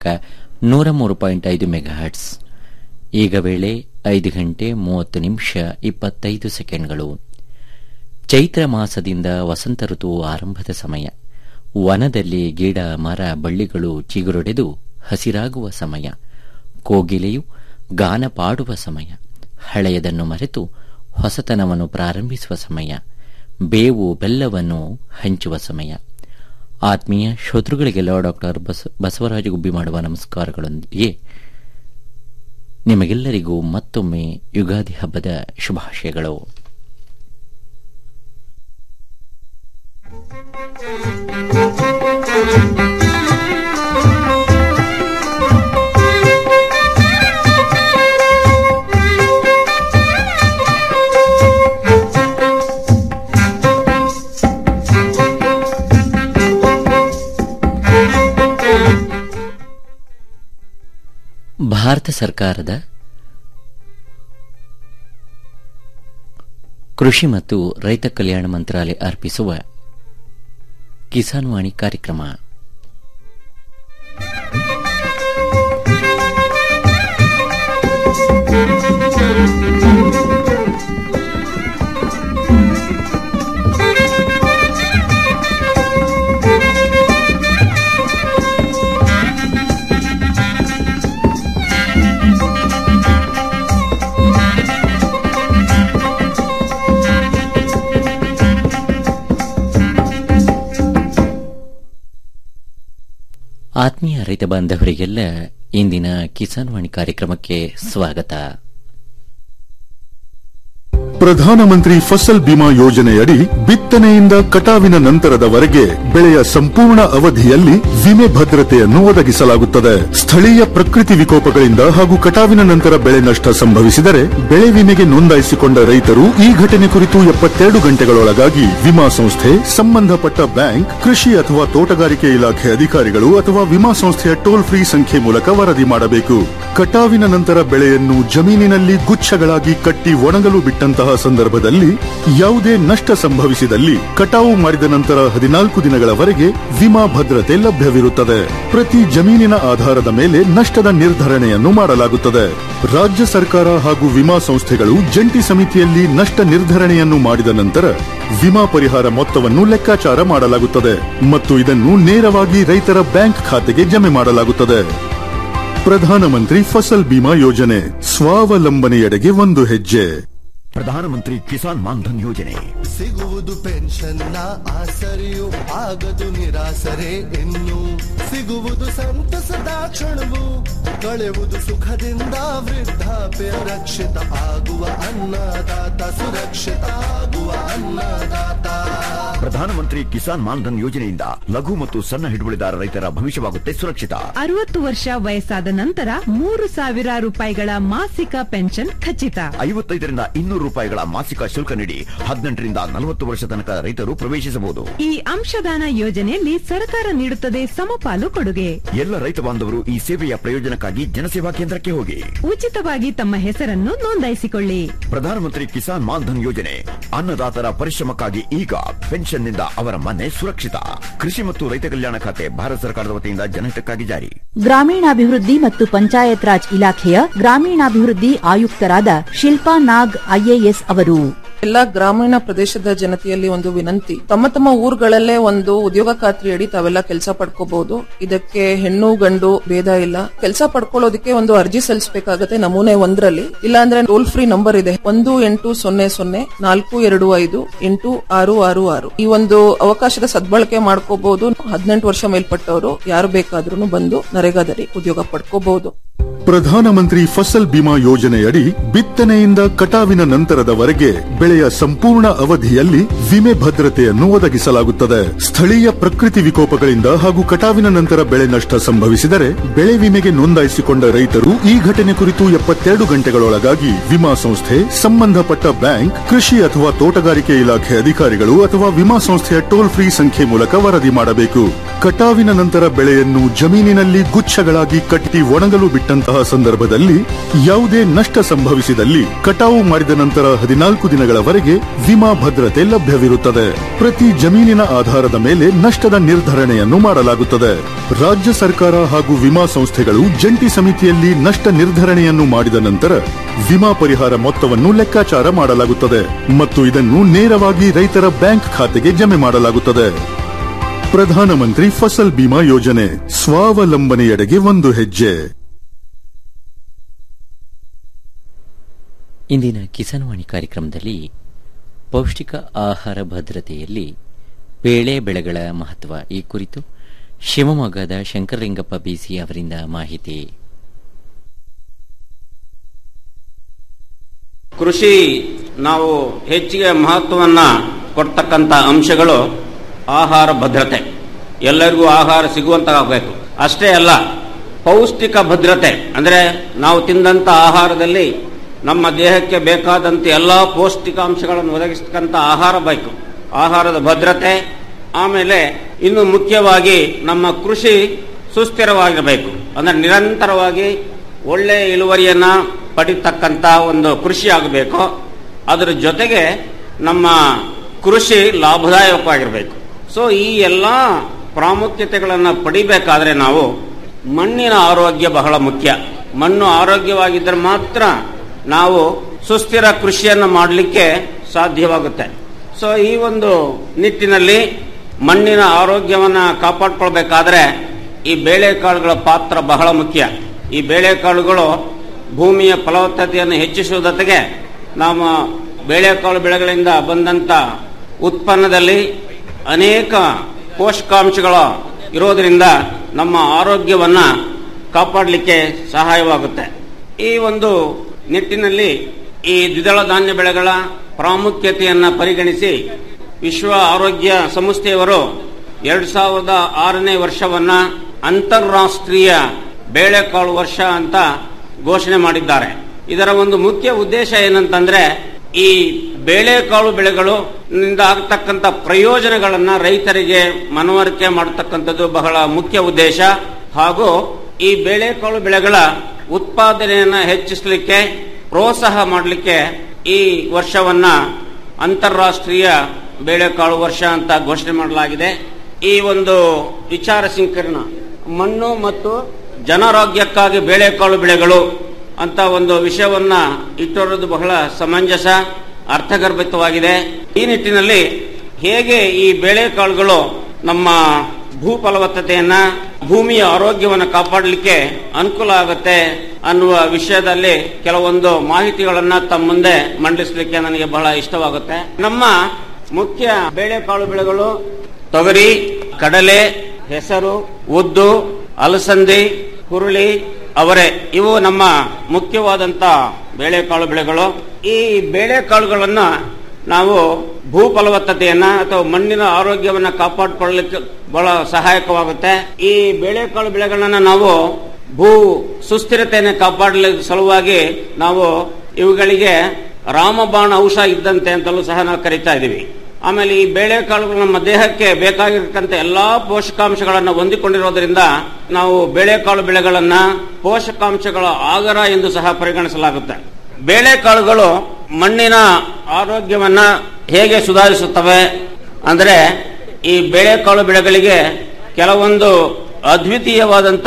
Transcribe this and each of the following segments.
ನೂರ ಮೂರು ಪಾಯಿಂಟ್ ಐದು ಮೆಗಾಹರ್ಟ್ಸ್ ಈಗ ವೇಳೆ ಐದು ಗಂಟೆ ಮೂವತ್ತು ನಿಮಿಷ ಇಪ್ಪತ್ತೈದು ಸೆಕೆಂಡ್ಗಳು ಚೈತ್ರ ಮಾಸದಿಂದ ವಸಂತ ಋತುವು ಆರಂಭದ ಸಮಯ ವನದಲ್ಲಿ ಗಿಡ ಮರ ಬಳ್ಳಿಗಳು ಚಿಗುರೊಡೆದು ಹಸಿರಾಗುವ ಸಮಯ ಕೋಗಿಲೆಯು ಗಾನ ಪಾಡುವ ಸಮಯ ಹಳೆಯದನ್ನು ಮರೆತು ಹೊಸತನವನ್ನು ಪ್ರಾರಂಭಿಸುವ ಸಮಯ ಬೇವು ಬೆಲ್ಲವನ್ನು ಹಂಚುವ ಸಮಯ ಆತ್ಮೀಯ ಶ್ರೋತೃಗಳಿಗೆಲ್ಲ ಡಾಕ್ಟರ್ ಬಸವರಾಜ ಗುಬ್ಬಿ ಮಾಡುವ ನಮಸ್ಕಾರಗಳೊಂದಿಗೆ ನಿಮಗೆಲ್ಲರಿಗೂ ಮತ್ತೊಮ್ಮೆ ಯುಗಾದಿ ಹಬ್ಬದ ಶುಭಾಶಯಗಳು ಭಾರತ ಸರ್ಕಾರದ ಕೃಷಿ ಮತ್ತು ರೈತ ಕಲ್ಯಾಣ ಮಂತ್ರಾಲಯ ಅರ್ಪಿಸುವ ಕಿಸಾನ್ ವಾಣಿ ಕಾರ್ಯಕ್ರಮ ಆತ್ಮೀಯ ರೈತ ಬಾಂಧವರಿಗೆಲ್ಲ ಇಂದಿನ ಕಿಸಾನ್ ವಾಣಿ ಕಾರ್ಯಕ್ರಮಕ್ಕೆ ಸ್ವಾಗತ ಪ್ರಧಾನಮಂತ್ರಿ ಫಸಲ್ ಬಿಮಾ ಯೋಜನೆಯಡಿ ಬಿತ್ತನೆಯಿಂದ ಕಟಾವಿನ ನಂತರದವರೆಗೆ ಬೆಳೆಯ ಸಂಪೂರ್ಣ ಅವಧಿಯಲ್ಲಿ ವಿಮೆ ಭದ್ರತೆಯನ್ನು ಒದಗಿಸಲಾಗುತ್ತದೆ ಸ್ಥಳೀಯ ಪ್ರಕೃತಿ ವಿಕೋಪಗಳಿಂದ ಹಾಗೂ ಕಟಾವಿನ ನಂತರ ಬೆಳೆ ನಷ್ಟ ಸಂಭವಿಸಿದರೆ ಬೆಳೆ ವಿಮೆಗೆ ನೋಂದಾಯಿಸಿಕೊಂಡ ರೈತರು ಈ ಘಟನೆ ಕುರಿತು ಎಪ್ಪತ್ತೆರಡು ಗಂಟೆಗಳೊಳಗಾಗಿ ವಿಮಾ ಸಂಸ್ಥೆ ಸಂಬಂಧಪಟ್ಟ ಬ್ಯಾಂಕ್ ಕೃಷಿ ಅಥವಾ ತೋಟಗಾರಿಕೆ ಇಲಾಖೆ ಅಧಿಕಾರಿಗಳು ಅಥವಾ ವಿಮಾ ಸಂಸ್ಥೆಯ ಟೋಲ್ ಫ್ರೀ ಸಂಖ್ಯೆ ಮೂಲಕ ವರದಿ ಮಾಡಬೇಕು ಕಟಾವಿನ ನಂತರ ಬೆಳೆಯನ್ನು ಜಮೀನಿನಲ್ಲಿ ಗುಚ್ಛಗಳಾಗಿ ಕಟ್ಟಿ ಒಣಗಲು ಬಿಟ್ಟಂತಹ ಸಂದರ್ಭದಲ್ಲಿ ಯಾವುದೇ ನಷ್ಟ ಸಂಭವಿಸಿದಲ್ಲಿ ಕಟಾವು ಮಾಡಿದ ನಂತರ ಹದಿನಾಲ್ಕು ದಿನಗಳವರೆಗೆ ವಿಮಾ ಭದ್ರತೆ ಲಭ್ಯವಿರುತ್ತದೆ ಪ್ರತಿ ಜಮೀನಿನ ಆಧಾರದ ಮೇಲೆ ನಷ್ಟದ ನಿರ್ಧರಣೆಯನ್ನು ಮಾಡಲಾಗುತ್ತದೆ ರಾಜ್ಯ ಸರ್ಕಾರ ಹಾಗೂ ವಿಮಾ ಸಂಸ್ಥೆಗಳು ಜಂಟಿ ಸಮಿತಿಯಲ್ಲಿ ನಷ್ಟ ನಿರ್ಧರಣೆಯನ್ನು ಮಾಡಿದ ನಂತರ ವಿಮಾ ಪರಿಹಾರ ಮೊತ್ತವನ್ನು ಲೆಕ್ಕಾಚಾರ ಮಾಡಲಾಗುತ್ತದೆ ಮತ್ತು ಇದನ್ನು ನೇರವಾಗಿ ರೈತರ ಬ್ಯಾಂಕ್ ಖಾತೆಗೆ ಜಮೆ ಮಾಡಲಾಗುತ್ತದೆ ಪ್ರಧಾನಮಂತ್ರಿ ಫಸಲ್ ಬಿಮಾ ಯೋಜನೆ ಸ್ವಾವಲಂಬನೆಯೆಡೆಗೆ ಒಂದು ಹೆಜ್ಜೆ ಪ್ರಧಾನಮಂತ್ರಿ ಕಿಸಾನ್ ಮಾನ್ಧನ್ ಯೋಜನೆ ಸಿಗುವುದು ಪೆನ್ಷನ್ನ ಆಸರೆಯು ಆಗದು ನಿರಾಸರೆ ಇನ್ನು ಸಿಗುವುದು ಸಂತಸದ ಕ್ಷಣವು ಕಳೆವುದು ಸುಖದಿಂದ ವೃದ್ಧಾಪ್ಯ ರಕ್ಷಿತ ಆಗುವ ಅನ್ನದಾತ ಸುರಕ್ಷಿತ ಆಗುವ ಅನ್ನದಾತ ಪ್ರಧಾನಮಂತ್ರಿ ಕಿಸಾನ್ ಮಾನ್ಧನ್ ಯೋಜನೆಯಿಂದ ಲಘು ಮತ್ತು ಸಣ್ಣ ಹಿಡುವಳಿದಾರ ರೈತರ ಭವಿಷ್ಯವಾಗುತ್ತೆ ಸುರಕ್ಷಿತ ಅರವತ್ತು ವರ್ಷ ವಯಸ್ಸಾದ ನಂತರ ಮೂರು ಸಾವಿರ ರೂಪಾಯಿಗಳ ಮಾಸಿಕ ಪೆನ್ಷನ್ ಖಚಿತ ಐವತ್ತೈದರಿಂದ ಇನ್ನೂರು ರೂಪಾಯಿಗಳ ಮಾಸಿಕ ಶುಲ್ಕ ನೀಡಿ ಹದಿನೆಂಟರಿಂದ ನಲವತ್ತು ವರ್ಷ ತನಕ ರೈತರು ಪ್ರವೇಶಿಸಬಹುದು ಈ ಅಂಶದಾನ ಯೋಜನೆಯಲ್ಲಿ ಸರ್ಕಾರ ನೀಡುತ್ತದೆ ಸಮಪಾಲು ಕೊಡುಗೆ ಎಲ್ಲ ರೈತ ಬಾಂಧವರು ಈ ಸೇವೆಯ ಪ್ರಯೋಜನಕ್ಕಾಗಿ ಜನಸೇವಾ ಕೇಂದ್ರಕ್ಕೆ ಹೋಗಿ ಉಚಿತವಾಗಿ ತಮ್ಮ ಹೆಸರನ್ನು ನೋಂದಾಯಿಸಿಕೊಳ್ಳಿ ಪ್ರಧಾನಮಂತ್ರಿ ಕಿಸಾನ್ ಮಾನ್ಧನ್ ಯೋಜನೆ ಅನ್ನದಾತರ ಪರಿಶ್ರಮಕ್ಕಾಗಿ ಈಗ ಪೆನ್ಷನ್ನಿಂದ ಅವರ ಮನೆ ಸುರಕ್ಷಿತ ಕೃಷಿ ಮತ್ತು ರೈತ ಕಲ್ಯಾಣ ಖಾತೆ ಭಾರತ ಸರ್ಕಾರದ ವತಿಯಿಂದ ಜನಹಿತಕ್ಕಾಗಿ ಜಾರಿ ಗ್ರಾಮೀಣಾಭಿವೃದ್ಧಿ ಮತ್ತು ಪಂಚಾಯತ್ ರಾಜ್ ಇಲಾಖೆಯ ಗ್ರಾಮೀಣಾಭಿವೃದ್ಧಿ ಆಯುಕ್ತರಾದ ಶಿಲ್ಪಾ ನಾಗ್ ಐಎಎಸ್ ಅವರು ಎಲ್ಲ ಗ್ರಾಮೀಣ ಪ್ರದೇಶದ ಜನತೆಯಲ್ಲಿ ಒಂದು ವಿನಂತಿ ತಮ್ಮ ತಮ್ಮ ಊರುಗಳಲ್ಲೇ ಒಂದು ಉದ್ಯೋಗ ಖಾತ್ರಿ ಅಡಿ ತಾವೆಲ್ಲ ಕೆಲಸ ಪಡ್ಕೋಬಹುದು ಇದಕ್ಕೆ ಹೆಣ್ಣು ಗಂಡು ಭೇದ ಇಲ್ಲ ಕೆಲಸ ಪಡ್ಕೊಳ್ಳೋದಕ್ಕೆ ಒಂದು ಅರ್ಜಿ ಸಲ್ಲಿಸಬೇಕಾಗತ್ತೆ ನಮೂನೆ ಒಂದರಲ್ಲಿ ಇಲ್ಲಾಂದ್ರೆ ಟೋಲ್ ಫ್ರೀ ನಂಬರ್ ಇದೆ ಒಂದು ಎಂಟು ಸೊನ್ನೆ ಸೊನ್ನೆ ನಾಲ್ಕು ಎರಡು ಐದು ಎಂಟು ಆರು ಆರು ಆರು ಈ ಒಂದು ಅವಕಾಶದ ಸದ್ಬಳಕೆ ಮಾಡ್ಕೋಬಹುದು ಹದಿನೆಂಟು ವರ್ಷ ಮೇಲ್ಪಟ್ಟವರು ಯಾರು ಬೇಕಾದ್ರೂ ಬಂದು ನರೇಗಾದಲ್ಲಿ ಉದ್ಯೋಗ ಪಡ್ಕೋಬಹುದು ಪ್ರಧಾನಮಂತ್ರಿ ಫಸಲ್ ಬಿಮಾ ಯೋಜನೆಯಡಿ ಬಿತ್ತನೆಯಿಂದ ಕಟಾವಿನ ನಂತರದವರೆಗೆ ಬೆಳೆಯ ಸಂಪೂರ್ಣ ಅವಧಿಯಲ್ಲಿ ವಿಮೆ ಭದ್ರತೆಯನ್ನು ಒದಗಿಸಲಾಗುತ್ತದೆ ಸ್ಥಳೀಯ ಪ್ರಕೃತಿ ವಿಕೋಪಗಳಿಂದ ಹಾಗೂ ಕಟಾವಿನ ನಂತರ ಬೆಳೆ ನಷ್ಟ ಸಂಭವಿಸಿದರೆ ಬೆಳೆ ವಿಮೆಗೆ ನೋಂದಾಯಿಸಿಕೊಂಡ ರೈತರು ಈ ಘಟನೆ ಕುರಿತು ಎಪ್ಪತ್ತೆರಡು ಗಂಟೆಗಳೊಳಗಾಗಿ ವಿಮಾ ಸಂಸ್ಥೆ ಸಂಬಂಧಪಟ್ಟ ಬ್ಯಾಂಕ್ ಕೃಷಿ ಅಥವಾ ತೋಟಗಾರಿಕೆ ಇಲಾಖೆ ಅಧಿಕಾರಿಗಳು ಅಥವಾ ವಿಮಾ ಸಂಸ್ಥೆಯ ಟೋಲ್ ಫ್ರೀ ಸಂಖ್ಯೆ ಮೂಲಕ ವರದಿ ಮಾಡಬೇಕು ಕಟಾವಿನ ನಂತರ ಬೆಳೆಯನ್ನು ಜಮೀನಿನಲ್ಲಿ ಗುಚ್ಛಗಳಾಗಿ ಕಟ್ಟಿ ಒಣಗಲು ಬಿಟ್ಟಂತಹ ಸಂದರ್ಭದಲ್ಲಿ ಯಾವುದೇ ನಷ್ಟ ಸಂಭವಿಸಿದಲ್ಲಿ ಕಟಾವು ಮಾಡಿದ ನಂತರ ಹದಿನಾಲ್ಕು ದಿನಗಳವರೆಗೆ ವಿಮಾ ಭದ್ರತೆ ಲಭ್ಯವಿರುತ್ತದೆ ಪ್ರತಿ ಜಮೀನಿನ ಆಧಾರದ ಮೇಲೆ ನಷ್ಟದ ನಿರ್ಧರಣೆಯನ್ನು ಮಾಡಲಾಗುತ್ತದೆ ರಾಜ್ಯ ಸರ್ಕಾರ ಹಾಗೂ ವಿಮಾ ಸಂಸ್ಥೆಗಳು ಜಂಟಿ ಸಮಿತಿಯಲ್ಲಿ ನಷ್ಟ ನಿರ್ಧರಣೆಯನ್ನು ಮಾಡಿದ ನಂತರ ವಿಮಾ ಪರಿಹಾರ ಮೊತ್ತವನ್ನು ಲೆಕ್ಕಾಚಾರ ಮಾಡಲಾಗುತ್ತದೆ ಮತ್ತು ಇದನ್ನು ನೇರವಾಗಿ ರೈತರ ಬ್ಯಾಂಕ್ ಖಾತೆಗೆ ಜಮೆ ಮಾಡಲಾಗುತ್ತದೆ ಪ್ರಧಾನಮಂತ್ರಿ ಫಸಲ್ ಬಿಮಾ ಯೋಜನೆ ಸ್ವಾವಲಂಬನೆಯೆಡೆಗೆ ಒಂದು ಹೆಜ್ಜೆ ಇಂದಿನ ಕಿಸಾನ್ವಾಣಿ ಕಾರ್ಯಕ್ರಮದಲ್ಲಿ ಪೌಷ್ಟಿಕ ಆಹಾರ ಭದ್ರತೆಯಲ್ಲಿ ಬೇಳೆ ಬೆಳೆಗಳ ಮಹತ್ವ ಈ ಕುರಿತು ಶಿವಮೊಗ್ಗದ ಶಂಕರಲಿಂಗಪ್ಪ ಬಿಸಿ ಅವರಿಂದ ಮಾಹಿತಿ ಕೃಷಿ ನಾವು ಹೆಚ್ಚಿಗೆ ಮಹತ್ವವನ್ನು ಕೊಡ್ತಕ್ಕಂಥ ಅಂಶಗಳು ಆಹಾರ ಭದ್ರತೆ ಎಲ್ಲರಿಗೂ ಆಹಾರ ಸಿಗುವಂತಾಗಬೇಕು ಅಷ್ಟೇ ಅಲ್ಲ ಪೌಷ್ಟಿಕ ಭದ್ರತೆ ಅಂದರೆ ನಾವು ತಿಂದಂಥ ಆಹಾರದಲ್ಲಿ ನಮ್ಮ ದೇಹಕ್ಕೆ ಬೇಕಾದಂತೆ ಎಲ್ಲ ಪೌಷ್ಟಿಕಾಂಶಗಳನ್ನು ಒದಗಿಸ್ತಕ್ಕಂಥ ಆಹಾರ ಬೇಕು ಆಹಾರದ ಭದ್ರತೆ ಆಮೇಲೆ ಇನ್ನು ಮುಖ್ಯವಾಗಿ ನಮ್ಮ ಕೃಷಿ ಸುಸ್ಥಿರವಾಗಿರಬೇಕು ಅಂದರೆ ನಿರಂತರವಾಗಿ ಒಳ್ಳೆಯ ಇಳುವರಿಯನ್ನ ಪಡಿತಕ್ಕಂಥ ಒಂದು ಕೃಷಿ ಆಗಬೇಕು ಅದರ ಜೊತೆಗೆ ನಮ್ಮ ಕೃಷಿ ಲಾಭದಾಯಕವಾಗಿರಬೇಕು ಸೊ ಈ ಎಲ್ಲ ಪ್ರಾಮುಖ್ಯತೆಗಳನ್ನು ಪಡಿಬೇಕಾದ್ರೆ ನಾವು ಮಣ್ಣಿನ ಆರೋಗ್ಯ ಬಹಳ ಮುಖ್ಯ ಮಣ್ಣು ಆರೋಗ್ಯವಾಗಿದ್ದರೆ ಮಾತ್ರ ನಾವು ಸುಸ್ಥಿರ ಕೃಷಿಯನ್ನು ಮಾಡಲಿಕ್ಕೆ ಸಾಧ್ಯವಾಗುತ್ತೆ ಸೊ ಈ ಒಂದು ನಿಟ್ಟಿನಲ್ಲಿ ಮಣ್ಣಿನ ಆರೋಗ್ಯವನ್ನು ಕಾಪಾಡ್ಕೊಳ್ಬೇಕಾದ್ರೆ ಈ ಬೇಳೆಕಾಳುಗಳ ಪಾತ್ರ ಬಹಳ ಮುಖ್ಯ ಈ ಬೇಳೆಕಾಳುಗಳು ಭೂಮಿಯ ಫಲವತ್ತತೆಯನ್ನು ಹೆಚ್ಚಿಸುವ ಜೊತೆಗೆ ನಮ್ಮ ಬೇಳೆಕಾಳು ಬೆಳೆಗಳಿಂದ ಬಂದಂತ ಉತ್ಪನ್ನದಲ್ಲಿ ಅನೇಕ ಪೋಷಕಾಂಶಗಳ ಇರೋದರಿಂದ ನಮ್ಮ ಆರೋಗ್ಯವನ್ನ ಕಾಪಾಡಲಿಕ್ಕೆ ಸಹಾಯವಾಗುತ್ತೆ ಈ ಒಂದು ನಿಟ್ಟಿನಲ್ಲಿ ಈ ದ್ವಿದಳ ಧಾನ್ಯ ಬೆಳೆಗಳ ಪ್ರಾಮುಖ್ಯತೆಯನ್ನ ಪರಿಗಣಿಸಿ ವಿಶ್ವ ಆರೋಗ್ಯ ಸಂಸ್ಥೆಯವರು ಎರಡ್ ಸಾವಿರದ ಆರನೇ ವರ್ಷವನ್ನ ಅಂತಾರಾಷ್ಟ್ರೀಯ ಬೇಳೆಕಾಳು ವರ್ಷ ಅಂತ ಘೋಷಣೆ ಮಾಡಿದ್ದಾರೆ ಇದರ ಒಂದು ಮುಖ್ಯ ಉದ್ದೇಶ ಏನಂತಂದ್ರೆ ಈ ಬೇಳೆಕಾಳು ಬೆಳೆಗಳು ನಿಂದ ಆಗ್ತಕ್ಕಂಥ ಪ್ರಯೋಜನಗಳನ್ನ ರೈತರಿಗೆ ಮನವರಿಕೆ ಮಾಡತಕ್ಕಂಥದ್ದು ಬಹಳ ಮುಖ್ಯ ಉದ್ದೇಶ ಹಾಗೂ ಈ ಬೇಳೆಕಾಳು ಬೆಳೆಗಳ ಉತ್ಪಾದನೆಯನ್ನ ಹೆಚ್ಚಿಸಲಿಕ್ಕೆ ಪ್ರೋತ್ಸಾಹ ಮಾಡಲಿಕ್ಕೆ ಈ ವರ್ಷವನ್ನ ಅಂತಾರಾಷ್ಟ್ರೀಯ ಬೇಳೆಕಾಳು ವರ್ಷ ಅಂತ ಘೋಷಣೆ ಮಾಡಲಾಗಿದೆ ಈ ಒಂದು ವಿಚಾರ ಸಂಕಿರಣ ಮಣ್ಣು ಮತ್ತು ಜನಾರೋಗ್ಯಕ್ಕಾಗಿ ಬೇಳೆಕಾಳು ಬೆಳೆಗಳು ಅಂತ ಒಂದು ವಿಷಯವನ್ನ ಇಟ್ಟಿರೋದು ಬಹಳ ಸಮಂಜಸ ಅರ್ಥಗರ್ಭಿತವಾಗಿದೆ ಈ ನಿಟ್ಟಿನಲ್ಲಿ ಹೇಗೆ ಈ ಬೇಳೆಕಾಳುಗಳು ನಮ್ಮ ಭೂ ಫಲವತ್ತತೆಯನ್ನ ಭೂಮಿಯ ಆರೋಗ್ಯವನ್ನು ಕಾಪಾಡಲಿಕ್ಕೆ ಅನುಕೂಲ ಆಗುತ್ತೆ ಅನ್ನುವ ವಿಷಯದಲ್ಲಿ ಕೆಲವೊಂದು ಮಾಹಿತಿಗಳನ್ನ ತಮ್ಮ ಮುಂದೆ ಮಂಡಿಸಲಿಕ್ಕೆ ನನಗೆ ಬಹಳ ಇಷ್ಟವಾಗುತ್ತೆ ನಮ್ಮ ಮುಖ್ಯ ಬೇಳೆಕಾಳು ಬೆಳೆಗಳು ತೊಗರಿ ಕಡಲೆ ಹೆಸರು ಉದ್ದು ಅಲಸಂದಿ ಹುರುಳಿ ಅವರೆ ಇವು ನಮ್ಮ ಮುಖ್ಯವಾದಂತ ಬೇಳೆಕಾಳು ಬೆಳೆಗಳು ಈ ಬೇಳೆಕಾಳುಗಳನ್ನ ನಾವು ಭೂ ಫಲವತ್ತತೆಯನ್ನ ಅಥವಾ ಮಣ್ಣಿನ ಆರೋಗ್ಯವನ್ನ ಕಾಪಾಡಿಕೊಳ್ಳಲಿಕ್ಕೆ ಬಹಳ ಸಹಾಯಕವಾಗುತ್ತೆ ಈ ಬೇಳೆಕಾಳು ಬೆಳೆಗಳನ್ನ ನಾವು ಭೂ ಸುಸ್ಥಿರತೆಯನ್ನು ಕಾಪಾಡಲಿಕ್ಕೆ ಸಲುವಾಗಿ ನಾವು ಇವುಗಳಿಗೆ ರಾಮಬಾಣ ಔಷಧ ಇದ್ದಂತೆ ಅಂತಲೂ ಸಹ ನಾವು ಕರಿತಾ ಇದ್ದೀವಿ ಆಮೇಲೆ ಈ ಬೇಳೆಕಾಳುಗಳು ನಮ್ಮ ದೇಹಕ್ಕೆ ಬೇಕಾಗಿರ್ತಕ್ಕಂಥ ಎಲ್ಲಾ ಪೋಷಕಾಂಶಗಳನ್ನು ಹೊಂದಿಕೊಂಡಿರೋದ್ರಿಂದ ನಾವು ಬೇಳೆಕಾಳು ಬೆಳೆಗಳನ್ನ ಪೋಷಕಾಂಶಗಳ ಆಗರ ಎಂದು ಸಹ ಪರಿಗಣಿಸಲಾಗುತ್ತೆ ಬೇಳೆಕಾಳುಗಳು ಮಣ್ಣಿನ ಆರೋಗ್ಯವನ್ನ ಹೇಗೆ ಸುಧಾರಿಸುತ್ತವೆ ಅಂದ್ರೆ ಈ ಬೇಳೆಕಾಳು ಬೆಳೆಗಳಿಗೆ ಕೆಲವೊಂದು ಅದ್ವಿತೀಯವಾದಂತ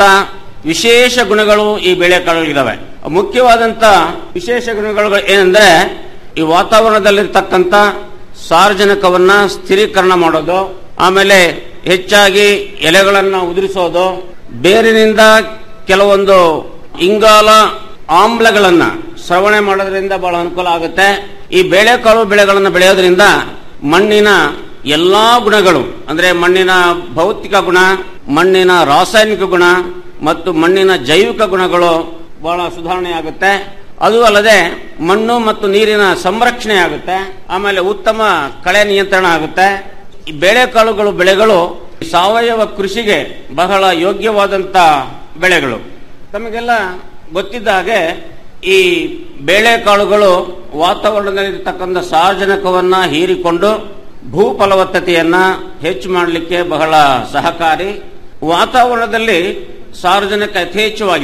ವಿಶೇಷ ಗುಣಗಳು ಈ ಬೇಳೆಕಾಳುಗಳಿದ್ದಾವೆ ಮುಖ್ಯವಾದಂತ ವಿಶೇಷ ಗುಣಗಳು ಏನಂದ್ರೆ ಈ ವಾತಾವರಣದಲ್ಲಿರ್ತಕ್ಕಂಥ ಸಾರ್ವಜನಿಕವನ್ನ ಸ್ಥಿರೀಕರಣ ಮಾಡೋದು ಆಮೇಲೆ ಹೆಚ್ಚಾಗಿ ಎಲೆಗಳನ್ನ ಉದುರಿಸೋದು ಬೇರಿನಿಂದ ಕೆಲವೊಂದು ಇಂಗಾಲ ಆಮ್ಲಗಳನ್ನ ಶ್ರವಣೆ ಮಾಡೋದ್ರಿಂದ ಬಹಳ ಅನುಕೂಲ ಆಗುತ್ತೆ ಈ ಬೇಳೆಕಾಳು ಬೆಳೆಗಳನ್ನು ಬೆಳೆಯೋದ್ರಿಂದ ಮಣ್ಣಿನ ಎಲ್ಲಾ ಗುಣಗಳು ಅಂದ್ರೆ ಮಣ್ಣಿನ ಭೌತಿಕ ಗುಣ ಮಣ್ಣಿನ ರಾಸಾಯನಿಕ ಗುಣ ಮತ್ತು ಮಣ್ಣಿನ ಜೈವಿಕ ಗುಣಗಳು ಬಹಳ ಸುಧಾರಣೆ ಆಗುತ್ತೆ ಅದು ಅಲ್ಲದೆ ಮಣ್ಣು ಮತ್ತು ನೀರಿನ ಸಂರಕ್ಷಣೆ ಆಗುತ್ತೆ ಆಮೇಲೆ ಉತ್ತಮ ಕಳೆ ನಿಯಂತ್ರಣ ಆಗುತ್ತೆ ಈ ಬೇಳೆಕಾಳುಗಳು ಬೆಳೆಗಳು ಸಾವಯವ ಕೃಷಿಗೆ ಬಹಳ ಯೋಗ್ಯವಾದಂತ ಬೆಳೆಗಳು ತಮಗೆಲ್ಲ ಗೊತ್ತಿದ್ದ ಹಾಗೆ ಈ ಬೇಳೆಕಾಳುಗಳು ವಾತಾವರಣದಲ್ಲಿರ್ತಕ್ಕಂಥ ಸಾರ್ವಜನಿಕವನ್ನ ಹೀರಿಕೊಂಡು ಭೂ ಫಲವತ್ತತೆಯನ್ನ ಹೆಚ್ಚು ಮಾಡಲಿಕ್ಕೆ ಬಹಳ ಸಹಕಾರಿ ವಾತಾವರಣದಲ್ಲಿ ಸಾರ್ವಜನಿಕ ಯಥೇಚ್ಛವಾಗಿದೆ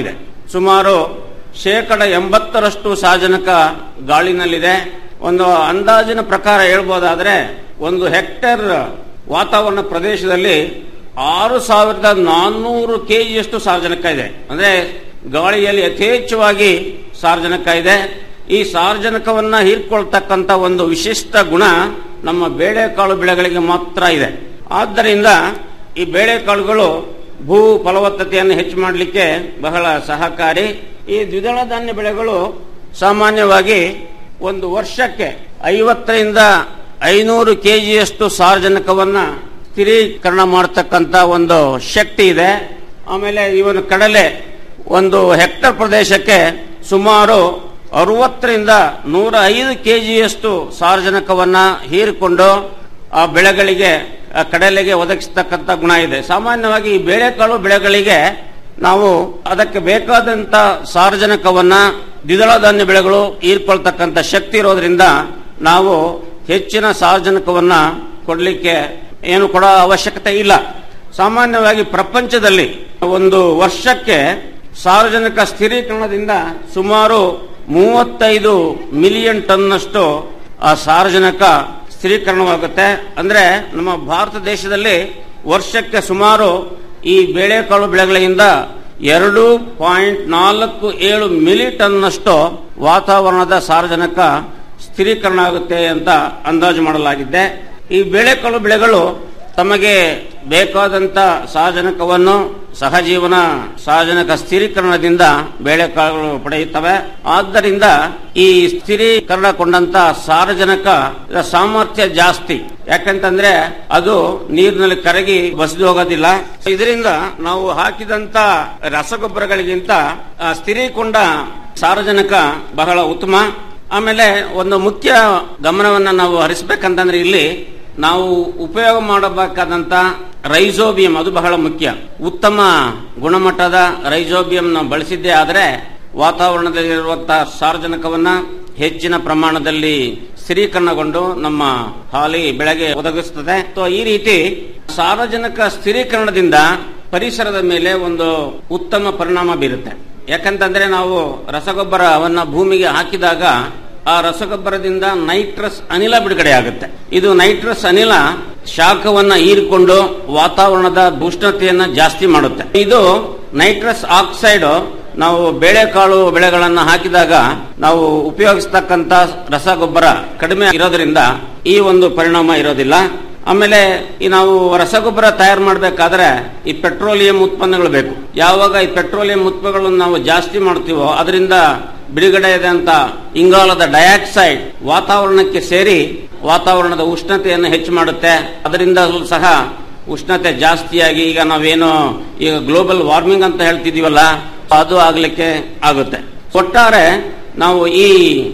ಸುಮಾರು ಶೇಕಡ ಎಂಬತ್ತರಷ್ಟು ಸಾರಜನಕ ಗಾಳಿನಲ್ಲಿದೆ ಒಂದು ಅಂದಾಜಿನ ಪ್ರಕಾರ ಹೇಳ್ಬೋದಾದ್ರೆ ಒಂದು ಹೆಕ್ಟೇರ್ ವಾತಾವರಣ ಪ್ರದೇಶದಲ್ಲಿ ಆರು ಸಾವಿರದ ನಾನ್ನೂರು ಕೆಜಿಯಷ್ಟು ಸಾರಜನಕ ಇದೆ ಅಂದ್ರೆ ಗಾಳಿಯಲ್ಲಿ ಯಥೇಚ್ಛವಾಗಿ ಸಾರಜನಕ ಇದೆ ಈ ಸಾರಜನಕವನ್ನ ಹೀರ್ಕೊಳ್ತಕ್ಕಂತ ಒಂದು ವಿಶಿಷ್ಟ ಗುಣ ನಮ್ಮ ಬೇಳೆಕಾಳು ಬೆಳೆಗಳಿಗೆ ಮಾತ್ರ ಇದೆ ಆದ್ದರಿಂದ ಈ ಬೇಳೆಕಾಳುಗಳು ಭೂ ಫಲವತ್ತತೆಯನ್ನು ಹೆಚ್ಚು ಮಾಡಲಿಕ್ಕೆ ಬಹಳ ಸಹಕಾರಿ ಈ ದ್ವಿದಳ ಧಾನ್ಯ ಬೆಳೆಗಳು ಸಾಮಾನ್ಯವಾಗಿ ಒಂದು ವರ್ಷಕ್ಕೆ ಐವತ್ತರಿಂದ ಐನೂರು ಕೆಜಿಯಷ್ಟು ಸಾರಜನಕವನ್ನ ಸ್ಥಿರೀಕರಣ ಮಾಡತಕ್ಕಂತ ಒಂದು ಶಕ್ತಿ ಇದೆ ಆಮೇಲೆ ಇವನು ಕಡಲೆ ಒಂದು ಹೆಕ್ಟರ್ ಪ್ರದೇಶಕ್ಕೆ ಸುಮಾರು ಅರವತ್ತರಿಂದ ನೂರ ಐದು ಕೆಜಿಯಷ್ಟು ಸಾರಜನಕವನ್ನ ಹೀರಿಕೊಂಡು ಆ ಬೆಳೆಗಳಿಗೆ ಆ ಕಡಲೆಗೆ ಒದಗಿಸತಕ್ಕಂತ ಗುಣ ಇದೆ ಸಾಮಾನ್ಯವಾಗಿ ಈ ಬೇಳೆಕಾಳು ಬೆಳೆಗಳಿಗೆ ನಾವು ಅದಕ್ಕೆ ಬೇಕಾದಂತ ಸಾರಜನಕವನ್ನ ದ್ವಿದಳ ಧಾನ್ಯ ಬೆಳೆಗಳು ಹೀರ್ಕೊಳ್ತಕ್ಕಂತ ಶಕ್ತಿ ಇರೋದ್ರಿಂದ ನಾವು ಹೆಚ್ಚಿನ ಸಾರಜನಕವನ್ನ ಕೊಡಲಿಕ್ಕೆ ಏನು ಕೊಡೋ ಅವಶ್ಯಕತೆ ಇಲ್ಲ ಸಾಮಾನ್ಯವಾಗಿ ಪ್ರಪಂಚದಲ್ಲಿ ಒಂದು ವರ್ಷಕ್ಕೆ ಸಾರ್ವಜನಿಕ ಸ್ಥಿರೀಕರಣದಿಂದ ಸುಮಾರು ಮೂವತ್ತೈದು ಮಿಲಿಯನ್ ಟನ್ನಷ್ಟು ಆ ಸಾರ್ವಜನಿಕ ಸ್ಥಿರೀಕರಣವಾಗುತ್ತೆ ಅಂದ್ರೆ ನಮ್ಮ ಭಾರತ ದೇಶದಲ್ಲಿ ವರ್ಷಕ್ಕೆ ಸುಮಾರು ಈ ಬೇಳೆಕಾಳು ಬೆಳೆಗಳಿಂದ ಎರಡು ಪಾಯಿಂಟ್ ನಾಲ್ಕು ಏಳು ಮಿಲಿ ಟನ್ನಷ್ಟು ವಾತಾವರಣದ ಸಾರ್ವಜನಿಕ ಸ್ಥಿರೀಕರಣ ಆಗುತ್ತೆ ಅಂತ ಅಂದಾಜು ಮಾಡಲಾಗಿದೆ ಈ ಬೇಳೆಕಾಳು ಬೆಳೆಗಳು ತಮಗೆ ಬೇಕಾದಂತ ಸಾರಜನಕವನ್ನು ಸಹಜೀವನ ಸಾರಜನಕ ಸ್ಥಿರೀಕರಣದಿಂದ ಬೇಳೆಕಾಳುಗಳು ಪಡೆಯುತ್ತವೆ ಆದ್ದರಿಂದ ಈ ಸ್ಥಿರೀಕರಣಗೊಂಡಂತ ಸಾರಜನಕ ಸಾಮರ್ಥ್ಯ ಜಾಸ್ತಿ ಯಾಕಂತಂದ್ರೆ ಅದು ನೀರಿನಲ್ಲಿ ಕರಗಿ ಬಸಿದು ಹೋಗೋದಿಲ್ಲ ಇದರಿಂದ ನಾವು ಹಾಕಿದಂತ ರಸಗೊಬ್ಬರಗಳಿಗಿಂತ ಆ, ಸ್ಥಿರೀಕೊಂಡ ಸಾರಜನಕ ಬಹಳ ಉತ್ತಮ ಆಮೇಲೆ ಒಂದು ಮುಖ್ಯ ಗಮನವನ್ನ ನಾವು ಹರಿಸಬೇಕಂತಂದ್ರೆ ಇಲ್ಲಿ ನಾವು ಉಪಯೋಗ ಮಾಡಬೇಕಾದಂತ ರೈಸೋಬಿಯಂ ಅದು ಬಹಳ ಮುಖ್ಯ ಉತ್ತಮ ಗುಣಮಟ್ಟದ ರೈಸೋಬಿಯಂ ನಾವು ಬಳಸಿದ್ದೇ ಆದರೆ ವಾತಾವರಣದಲ್ಲಿರುವಂತಹ ಸಾರಜನಕವನ್ನ ಹೆಚ್ಚಿನ ಪ್ರಮಾಣದಲ್ಲಿ ಸ್ಥಿರೀಕರಣಗೊಂಡು ನಮ್ಮ ಹಾಲಿ ಬೆಳೆಗೆ ಒದಗಿಸುತ್ತದೆ ಸೊ ಈ ರೀತಿ ಸಾರಜನಕ ಸ್ಥಿರೀಕರಣದಿಂದ ಪರಿಸರದ ಮೇಲೆ ಒಂದು ಉತ್ತಮ ಪರಿಣಾಮ ಬೀರುತ್ತೆ ಯಾಕಂತಂದ್ರೆ ನಾವು ರಸಗೊಬ್ಬರವನ್ನ ಭೂಮಿಗೆ ಹಾಕಿದಾಗ ಆ ರಸಗೊಬ್ಬರದಿಂದ ನೈಟ್ರಸ್ ಅನಿಲ ಬಿಡುಗಡೆ ಆಗುತ್ತೆ ಇದು ನೈಟ್ರಸ್ ಅನಿಲ ಶಾಖವನ್ನ ಹೀರಿಕೊಂಡು ವಾತಾವರಣದ ಉಷ್ಣತೆಯನ್ನ ಜಾಸ್ತಿ ಮಾಡುತ್ತೆ ಇದು ನೈಟ್ರಸ್ ಆಕ್ಸೈಡ್ ನಾವು ಬೇಳೆಕಾಳು ಬೆಳೆಗಳನ್ನ ಹಾಕಿದಾಗ ನಾವು ಉಪಯೋಗಿಸ್ತಕ್ಕಂತ ರಸಗೊಬ್ಬರ ಕಡಿಮೆ ಇರೋದ್ರಿಂದ ಈ ಒಂದು ಪರಿಣಾಮ ಇರೋದಿಲ್ಲ ಆಮೇಲೆ ಈ ನಾವು ರಸಗೊಬ್ಬರ ತಯಾರು ಮಾಡಬೇಕಾದ್ರೆ ಈ ಪೆಟ್ರೋಲಿಯಂ ಉತ್ಪನ್ನಗಳು ಬೇಕು ಯಾವಾಗ ಈ ಪೆಟ್ರೋಲಿಯಂ ಉತ್ಪನ್ನಗಳನ್ನು ನಾವು ಜಾಸ್ತಿ ಮಾಡ್ತೀವೋ ಅದರಿಂದ ಬಿಡುಗಡೆಯಾದಂತ ಇಂಗಾಲದ ಡೈಆಕ್ಸೈಡ್ ವಾತಾವರಣಕ್ಕೆ ಸೇರಿ ವಾತಾವರಣದ ಉಷ್ಣತೆಯನ್ನು ಹೆಚ್ಚು ಮಾಡುತ್ತೆ ಅದರಿಂದ ಸಹ ಉಷ್ಣತೆ ಜಾಸ್ತಿಯಾಗಿ ಈಗ ನಾವೇನು ಈಗ ಗ್ಲೋಬಲ್ ವಾರ್ಮಿಂಗ್ ಅಂತ ಹೇಳ್ತಿದೀವಲ್ಲ ಅದು ಆಗ್ಲಿಕ್ಕೆ ಆಗುತ್ತೆ ಒಟ್ಟಾರೆ ನಾವು ಈ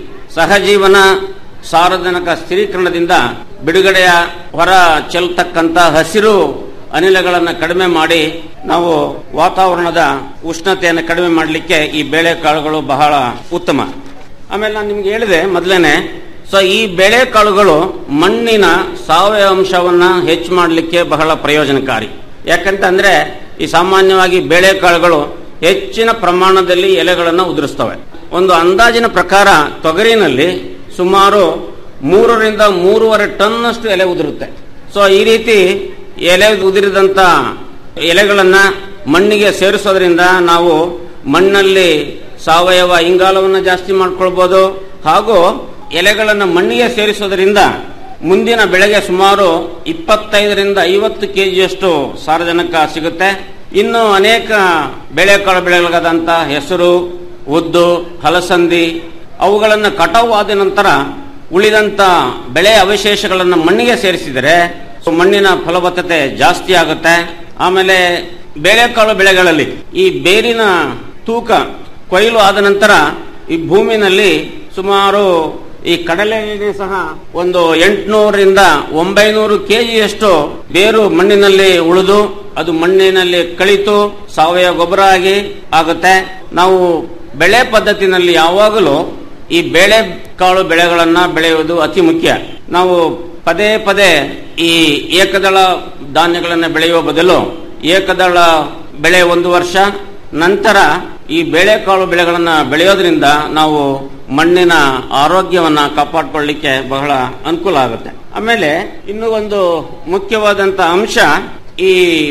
ಸಹಜೀವನ ಸಾರಜನಕ ಸ್ಥಿರೀಕರಣದಿಂದ ಬಿಡುಗಡೆಯ ಹೊರ ಚೆಲ್ತಕ್ಕಂತ ಹಸಿರು ಅನಿಲಗಳನ್ನು ಕಡಿಮೆ ಮಾಡಿ ನಾವು ವಾತಾವರಣದ ಉಷ್ಣತೆಯನ್ನು ಕಡಿಮೆ ಮಾಡಲಿಕ್ಕೆ ಈ ಬೇಳೆಕಾಳುಗಳು ಬಹಳ ಉತ್ತಮ ಆಮೇಲೆ ನಾನು ನಿಮ್ಗೆ ಹೇಳಿದೆ ಮೊದಲೇನೆ ಸೊ ಈ ಬೇಳೆಕಾಳುಗಳು ಮಣ್ಣಿನ ಸಾವಯವ ಅಂಶವನ್ನ ಹೆಚ್ಚು ಮಾಡಲಿಕ್ಕೆ ಬಹಳ ಪ್ರಯೋಜನಕಾರಿ ಯಾಕಂತಂದ್ರೆ ಈ ಸಾಮಾನ್ಯವಾಗಿ ಬೇಳೆಕಾಳುಗಳು ಹೆಚ್ಚಿನ ಪ್ರಮಾಣದಲ್ಲಿ ಎಲೆಗಳನ್ನು ಉದುರಿಸ್ತವೆ ಒಂದು ಅಂದಾಜಿನ ಪ್ರಕಾರ ತೊಗರಿನಲ್ಲಿ ಸುಮಾರು ಮೂರರಿಂದ ಮೂರುವರೆ ಟನ್ನಷ್ಟು ಎಲೆ ಉದುರುತ್ತೆ ಸೊ ಈ ರೀತಿ ಎಲೆ ಉದುರಿದಂತ ಎಲೆಗಳನ್ನ ಮಣ್ಣಿಗೆ ಸೇರಿಸೋದ್ರಿಂದ ನಾವು ಮಣ್ಣಲ್ಲಿ ಸಾವಯವ ಇಂಗಾಲವನ್ನು ಜಾಸ್ತಿ ಮಾಡ್ಕೊಳ್ಬಹುದು ಹಾಗೂ ಎಲೆಗಳನ್ನು ಮಣ್ಣಿಗೆ ಸೇರಿಸೋದ್ರಿಂದ ಮುಂದಿನ ಬೆಳೆಗೆ ಸುಮಾರು ಇಪ್ಪತ್ತೈದರಿಂದ ಐವತ್ತು ಕೆಜಿಯಷ್ಟು ಸಾರಜನಕ ಸಿಗುತ್ತೆ ಇನ್ನು ಅನೇಕ ಬೆಳೆಕಾಳು ಬೆಳೆಗಳಾದಂಥ ಹೆಸರು ಉದ್ದು ಹಲಸಂದಿ ಅವುಗಳನ್ನು ಕಟಾವು ಆದ ನಂತರ ಉಳಿದಂತ ಬೆಳೆ ಅವಶೇಷಗಳನ್ನು ಮಣ್ಣಿಗೆ ಸೇರಿಸಿದರೆ ಸೊ ಮಣ್ಣಿನ ಫಲವತ್ತತೆ ಜಾಸ್ತಿ ಆಗುತ್ತೆ ಆಮೇಲೆ ಬೇಳೆಕಾಳು ಬೆಳೆಗಳಲ್ಲಿ ಈ ಬೇರಿನ ತೂಕ ಕೊಯ್ಲು ಆದ ನಂತರ ಈ ಭೂಮಿನಲ್ಲಿ ಸುಮಾರು ಈ ಕಡಲೆಗೆ ಸಹ ಒಂದು ಎಂಟುನೂರರಿಂದ ಒಂಬೈನೂರು ಕೆಜಿಯಷ್ಟು ಬೇರು ಮಣ್ಣಿನಲ್ಲಿ ಉಳಿದು ಅದು ಮಣ್ಣಿನಲ್ಲಿ ಕಳಿತು ಸಾವಯವ ಗೊಬ್ಬರ ಆಗಿ ಆಗುತ್ತೆ ನಾವು ಬೆಳೆ ಪದ್ಧತಿನಲ್ಲಿ ಯಾವಾಗಲೂ ಈ ಬೇಳೆ ಕಾಳು ಬೆಳೆಗಳನ್ನ ಬೆಳೆಯುವುದು ಅತಿ ಮುಖ್ಯ ನಾವು ಪದೇ ಪದೇ ಈ ಏಕದಳ ಧಾನ್ಯಗಳನ್ನು ಬೆಳೆಯುವ ಬದಲು ಏಕದಳ ಬೆಳೆ ಒಂದು ವರ್ಷ ನಂತರ ಈ ಬೇಳೆಕಾಳು ಬೆಳೆಗಳನ್ನ ಬೆಳೆಯೋದ್ರಿಂದ ನಾವು ಮಣ್ಣಿನ ಆರೋಗ್ಯವನ್ನ ಕಾಪಾಡಿಕೊಳ್ಳಿಕ್ಕೆ ಬಹಳ ಅನುಕೂಲ ಆಗುತ್ತೆ ಆಮೇಲೆ ಇನ್ನು ಒಂದು ಮುಖ್ಯವಾದಂತ ಅಂಶ ಈ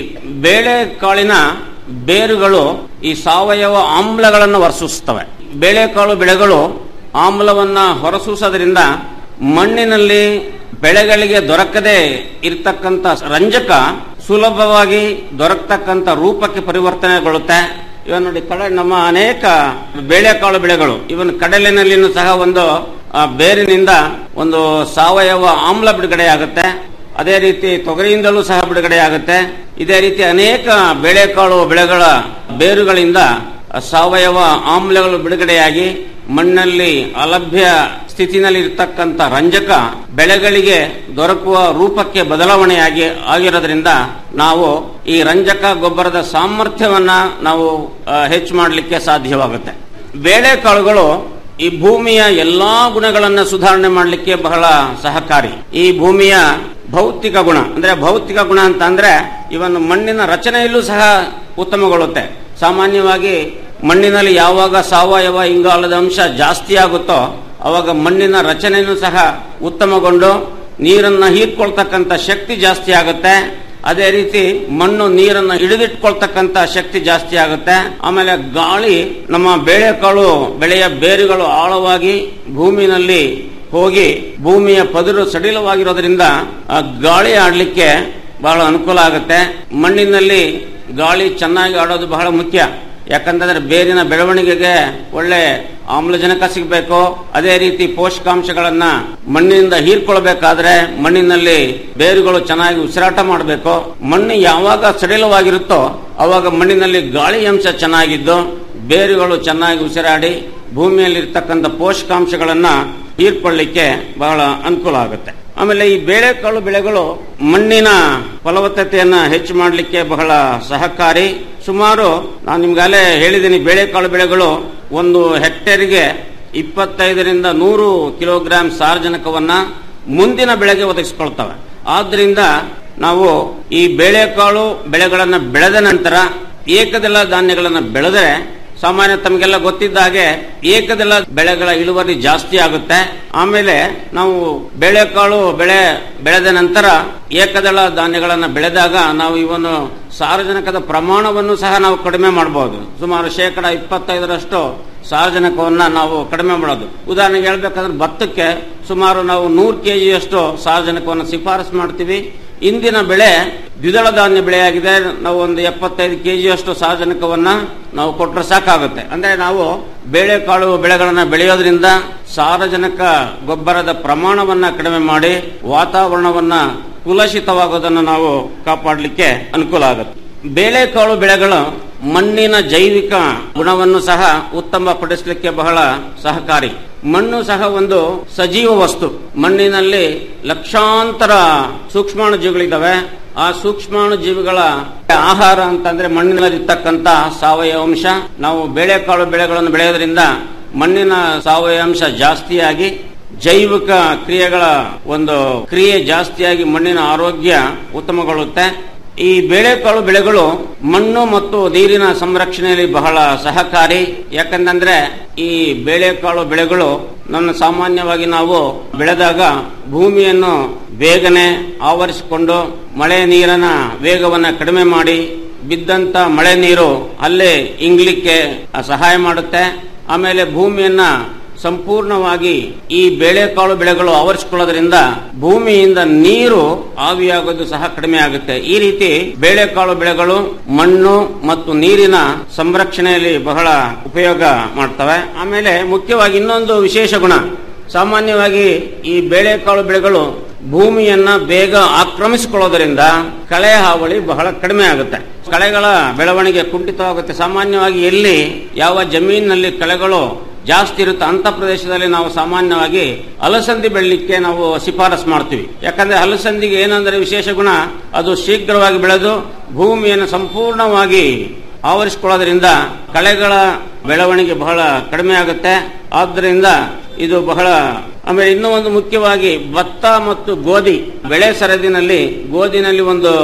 ಬೇಳೆಕಾಳಿನ ಬೇರುಗಳು ಈ ಸಾವಯವ ಆಮ್ಲಗಳನ್ನು ಹೊರಸೂಸ್ತವೆ ಬೇಳೆಕಾಳು ಬೆಳೆಗಳು ಆಮ್ಲವನ್ನ ಹೊರಸೂಸೋದ್ರಿಂದ ಮಣ್ಣಿನಲ್ಲಿ ಬೆಳೆಗಳಿಗೆ ದೊರಕದೆ ಇರತಕ್ಕಂತ ರಂಜಕ ಸುಲಭವಾಗಿ ದೊರಕತಕ್ಕಂತ ರೂಪಕ್ಕೆ ಪರಿವರ್ತನೆಗೊಳ್ಳುತ್ತೆ ಇವಾಗ ನೋಡಿ ಕಡೆ ನಮ್ಮ ಅನೇಕ ಬೇಳೆಕಾಳು ಬೆಳೆಗಳು ಇವನ್ ಕಡಲಿನಲ್ಲಿನೂ ಸಹ ಒಂದು ಆ, ಬೇರಿನಿಂದ ಒಂದು ಸಾವಯವ ಆಮ್ಲ ಬಿಡುಗಡೆಯಾಗುತ್ತೆ ಅದೇ ರೀತಿ ತೊಗರಿಯಿಂದಲೂ ಸಹ ಬಿಡುಗಡೆಯಾಗುತ್ತೆ ಇದೇ ರೀತಿ ಅನೇಕ ಬೇಳೆಕಾಳು ಬೆಳೆಗಳ ಬೇರುಗಳಿಂದ ಸಾವಯವ ಆಮ್ಲಗಳು ಬಿಡುಗಡೆಯಾಗಿ ಮಣ್ಣಲ್ಲಿ ಅಲಭ್ಯ ಸ್ಥಿತಿನಲ್ಲಿ ಇರತಕ್ಕಂತ ರಂಜಕ ಬೆಳೆಗಳಿಗೆ ದೊರಕುವ ರೂಪಕ್ಕೆ ಬದಲಾವಣೆಯಾಗಿ ಆಗಿರೋದ್ರಿಂದ ನಾವು ಈ ರಂಜಕ ಗೊಬ್ಬರದ ಸಾಮರ್ಥ್ಯವನ್ನ ನಾವು ಆ, ಹೆಚ್ಚು ಮಾಡಲಿಕ್ಕೆ ಸಾಧ್ಯವಾಗುತ್ತೆ ಬೇಳೆಕಾಳುಗಳು ಈ ಭೂಮಿಯ ಎಲ್ಲಾ ಗುಣಗಳನ್ನ ಸುಧಾರಣೆ ಮಾಡಲಿಕ್ಕೆ ಬಹಳ ಸಹಕಾರಿ ಈ ಭೂಮಿಯ ಭೌತಿಕ ಗುಣ ಅಂದ್ರೆ ಭೌತಿಕ ಗುಣ ಅಂತ ಅಂದ್ರೆ ಇವನ್ ಮಣ್ಣಿನ ರಚನೆಯಲ್ಲೂ ಸಹ ಉತ್ತಮಗೊಳ್ಳುತ್ತೆ ಸಾಮಾನ್ಯವಾಗಿ ಮಣ್ಣಿನಲ್ಲಿ ಯಾವಾಗ ಸಾವಯವ ಇಂಗಾಲದ ಅಂಶ ಜಾಸ್ತಿ ಆಗುತ್ತೋ ಅವಾಗ ಮಣ್ಣಿನ ರಚನೆಯೂ ಸಹ ಉತ್ತಮಗೊಂಡು ನೀರನ್ನ ಹೀರ್ಕೊಳ್ತಕ್ಕಂಥ ಶಕ್ತಿ ಜಾಸ್ತಿ ಆಗುತ್ತೆ ಅದೇ ರೀತಿ ಮಣ್ಣು ನೀರನ್ನ ಹಿಡಿದಿಟ್ಕೊಳ್ತಕ್ಕಂತ ಶಕ್ತಿ ಜಾಸ್ತಿ ಆಗುತ್ತೆ ಆಮೇಲೆ ಗಾಳಿ ನಮ್ಮ ಬೇಳೆಕಾಳು ಬೆಳೆಯ ಬೇರುಗಳು ಆಳವಾಗಿ ಭೂಮಿನಲ್ಲಿ ಹೋಗಿ ಭೂಮಿಯ ಪದರು ಸಡಿಲವಾಗಿರೋದ್ರಿಂದ ಆ ಗಾಳಿ ಆಡ್ಲಿಕ್ಕೆ ಬಹಳ ಅನುಕೂಲ ಆಗುತ್ತೆ ಮಣ್ಣಿನಲ್ಲಿ ಗಾಳಿ ಚೆನ್ನಾಗಿ ಆಡೋದು ಬಹಳ ಮುಖ್ಯ ಯಾಕಂತಂದ್ರೆ ಬೇರಿನ ಬೆಳವಣಿಗೆಗೆ ಒಳ್ಳೆ ಆಮ್ಲಜನಕ ಸಿಗಬೇಕು ಅದೇ ರೀತಿ ಪೋಷಕಾಂಶಗಳನ್ನ ಮಣ್ಣಿನಿಂದ ಹೀರ್ಕೊಳ್ಬೇಕಾದ್ರೆ ಮಣ್ಣಿನಲ್ಲಿ ಬೇರುಗಳು ಚೆನ್ನಾಗಿ ಉಸಿರಾಟ ಮಾಡಬೇಕು ಮಣ್ಣು ಯಾವಾಗ ಸಡಿಲವಾಗಿರುತ್ತೋ ಅವಾಗ ಮಣ್ಣಿನಲ್ಲಿ ಗಾಳಿ ಅಂಶ ಚೆನ್ನಾಗಿದ್ದು ಬೇರುಗಳು ಚೆನ್ನಾಗಿ ಉಸಿರಾಡಿ ಭೂಮಿಯಲ್ಲಿ ಇರ್ತಕ್ಕಂಥ ಪೋಷಕಾಂಶಗಳನ್ನ ಹೀರ್ಕೊಳ್ಳಿಕ್ಕೆ ಬಹಳ ಅನುಕೂಲ ಆಗುತ್ತೆ ಆಮೇಲೆ ಈ ಬೇಳೆಕಾಳು ಬೆಳೆಗಳು ಮಣ್ಣಿನ ಫಲವತ್ತತೆಯನ್ನ ಹೆಚ್ಚು ಮಾಡಲಿಕ್ಕೆ ಬಹಳ ಸಹಕಾರಿ ಸುಮಾರು ನಾನು ನಿಮ್ಗಾಲೇ ಹೇಳಿದ್ದೀನಿ ಬೇಳೆಕಾಳು ಬೆಳೆಗಳು ಒಂದು ಹೆಕ್ಟೇರ್ಗೆ ಇಪ್ಪತ್ತೈದರಿಂದ ನೂರು ಕಿಲೋಗ್ರಾಂ ಸಾರಜನಕವನ್ನ ಮುಂದಿನ ಬೆಳೆಗೆ ಒದಗಿಸಿಕೊಳ್ತವೆ ಆದ್ರಿಂದ ನಾವು ಈ ಬೇಳೆಕಾಳು ಬೆಳೆಗಳನ್ನ ಬೆಳೆದ ನಂತರ ಏಕದಳ ಧಾನ್ಯಗಳನ್ನ ಬೆಳೆದರೆ ಸಾಮಾನ್ಯ ತಮಗೆಲ್ಲ ಗೊತ್ತಿದ್ದ ಹಾಗೆ ಏಕದಳ ಬೆಳೆಗಳ ಇಳುವರಿ ಜಾಸ್ತಿ ಆಗುತ್ತೆ ಆಮೇಲೆ ನಾವು ಬೇಳೆಕಾಳು ಬೆಳೆ ಬೆಳೆದ ನಂತರ ಏಕದಳ ಧಾನ್ಯಗಳನ್ನ ಬೆಳೆದಾಗ ನಾವು ಇವನು ಸಾರಜನಕದ ಪ್ರಮಾಣವನ್ನು ಸಹ ನಾವು ಕಡಿಮೆ ಮಾಡಬಹುದು ಸುಮಾರು ಶೇಕಡ ಇಪ್ಪತ್ತೈದರಷ್ಟು ಸಾರಜನಕವನ್ನ ನಾವು ಕಡಿಮೆ ಮಾಡೋದು ಉದಾಹರಣೆಗೆ ಹೇಳ್ಬೇಕಂದ್ರೆ ಭತ್ತಕ್ಕೆ ಸುಮಾರು ನಾವು ನೂರು ಕೆಜಿಯಷ್ಟು ಸಾರಜನಕವನ್ನು ಶಿಫಾರಸು ಮಾಡ್ತೀವಿ ಇಂದಿನ ಬೆಳೆ ದ್ವಿದಳ ಧಾನ್ಯ ಬೆಳೆಯಾಗಿದೆ ನಾವು ಒಂದು ಎಪ್ಪತ್ತೈದು ಕೆಜಿಯಷ್ಟು ಸಾರಜನಕವನ್ನ ನಾವು ಕೊಟ್ಟರೆ ಸಾಕಾಗುತ್ತೆ ಅಂದ್ರೆ ನಾವು ಬೇಳೆಕಾಳು ಬೆಳೆಗಳನ್ನ ಬೆಳೆಯೋದ್ರಿಂದ ಸಾರಜನಕ ಗೊಬ್ಬರದ ಪ್ರಮಾಣವನ್ನ ಕಡಿಮೆ ಮಾಡಿ ವಾತಾವರಣವನ್ನ ಕುಲಷಿತವಾಗೋದನ್ನು ನಾವು ಕಾಪಾಡಲಿಕ್ಕೆ ಅನುಕೂಲ ಆಗುತ್ತೆ ಬೇಳೆಕಾಳು ಬೆಳೆಗಳು ಮಣ್ಣಿನ ಜೈವಿಕ ಗುಣವನ್ನು ಸಹ ಉತ್ತಮಪಡಿಸಲಿಕ್ಕೆ ಬಹಳ ಸಹಕಾರಿ ಮಣ್ಣು ಸಹ ಒಂದು ಸಜೀವ ವಸ್ತು ಮಣ್ಣಿನಲ್ಲಿ ಲಕ್ಷಾಂತರ ಸೂಕ್ಷ್ಮಾಣು ಜೀವಿಗಳಿದ್ದಾವೆ ಆ ಸೂಕ್ಷ್ಮಾಣು ಜೀವಿಗಳ ಆಹಾರ ಅಂತಂದ್ರೆ ಮಣ್ಣಿನಲ್ಲಿರ್ತಕ್ಕಂಥ ಸಾವಯವ ಅಂಶ ನಾವು ಬೇಳೆಕಾಳು ಬೆಳೆಗಳನ್ನು ಬೆಳೆಯೋದ್ರಿಂದ ಮಣ್ಣಿನ ಸಾವಯವ ಅಂಶ ಜಾಸ್ತಿಯಾಗಿ ಜೈವಿಕ ಕ್ರಿಯೆಗಳ ಒಂದು ಕ್ರಿಯೆ ಜಾಸ್ತಿಯಾಗಿ ಮಣ್ಣಿನ ಆರೋಗ್ಯ ಉತ್ತಮಗೊಳ್ಳುತ್ತೆ ಈ ಬೇಳೆಕಾಳು ಬೆಳೆಗಳು ಮಣ್ಣು ಮತ್ತು ನೀರಿನ ಸಂರಕ್ಷಣೆಯಲ್ಲಿ ಬಹಳ ಸಹಕಾರಿ ಯಾಕಂತಂದ್ರೆ ಈ ಬೇಳೆಕಾಳು ಬೆಳೆಗಳು ನನ್ನ ಸಾಮಾನ್ಯವಾಗಿ ನಾವು ಬೆಳೆದಾಗ ಭೂಮಿಯನ್ನು ಬೇಗನೆ ಆವರಿಸಿಕೊಂಡು ಮಳೆ ನೀರಿನ ವೇಗವನ್ನು ಕಡಿಮೆ ಮಾಡಿ ಬಿದ್ದಂತ ಮಳೆ ನೀರು ಅಲ್ಲೇ ಇಂಗ್ಲಿಕ್ಕೆ ಸಹಾಯ ಮಾಡುತ್ತೆ ಆಮೇಲೆ ಭೂಮಿಯನ್ನ ಸಂಪೂರ್ಣವಾಗಿ ಈ ಬೇಳೆಕಾಳು ಬೆಳೆಗಳು ಆವರಿಸಿಕೊಳ್ಳೋದ್ರಿಂದ ಭೂಮಿಯಿಂದ ನೀರು ಆವಿಯಾಗೋದು ಸಹ ಕಡಿಮೆ ಆಗುತ್ತೆ ಈ ರೀತಿ ಬೇಳೆಕಾಳು ಬೆಳೆಗಳು ಮಣ್ಣು ಮತ್ತು ನೀರಿನ ಸಂರಕ್ಷಣೆಯಲ್ಲಿ ಬಹಳ ಉಪಯೋಗ ಮಾಡ್ತವೆ ಆಮೇಲೆ ಮುಖ್ಯವಾಗಿ ಇನ್ನೊಂದು ವಿಶೇಷ ಗುಣ ಸಾಮಾನ್ಯವಾಗಿ ಈ ಬೇಳೆಕಾಳು ಬೆಳೆಗಳು ಭೂಮಿಯನ್ನ ಬೇಗ ಆಕ್ರಮಿಸಿಕೊಳ್ಳೋದರಿಂದ ಕಳೆ ಹಾವಳಿ ಬಹಳ ಕಡಿಮೆ ಆಗುತ್ತೆ ಕಳೆಗಳ ಬೆಳವಣಿಗೆ ಕುಂಠಿತವಾಗುತ್ತೆ ಸಾಮಾನ್ಯವಾಗಿ ಎಲ್ಲಿ ಯಾವ ಜಮೀನಿನಲ್ಲಿ ಕಳೆಗಳು ಜಾಸ್ತಿ ಇರುತ್ತೆ ಅಂತ ಪ್ರದೇಶದಲ್ಲಿ ನಾವು ಸಾಮಾನ್ಯವಾಗಿ ಅಲಸಂದಿ ಬೆಳಲಿಕ್ಕೆ ನಾವು ಶಿಫಾರಸ್ ಮಾಡ್ತೀವಿ ಯಾಕಂದ್ರೆ ಅಲಸಂದಿಗೆ ಏನಂದ್ರೆ ವಿಶೇಷ ಗುಣ ಅದು ಶೀಘ್ರವಾಗಿ ಬೆಳೆದು ಭೂಮಿಯನ್ನು ಸಂಪೂರ್ಣವಾಗಿ ಆವರಿಸಿಕೊಳ್ಳೋದ್ರಿಂದ ಕಳೆಗಳ ಬೆಳವಣಿಗೆ ಬಹಳ ಕಡಿಮೆ ಆಗುತ್ತೆ ಆದ್ದರಿಂದ ಇದು ಬಹಳ ಆಮೇಲೆ ಇನ್ನೂ ಒಂದು ಮುಖ್ಯವಾಗಿ ಭತ್ತ ಮತ್ತು ಗೋಧಿ ಬೆಳೆ ಸರದಿನಲ್ಲಿ ಗೋಧಿನಲ್ಲಿ ಒಂದು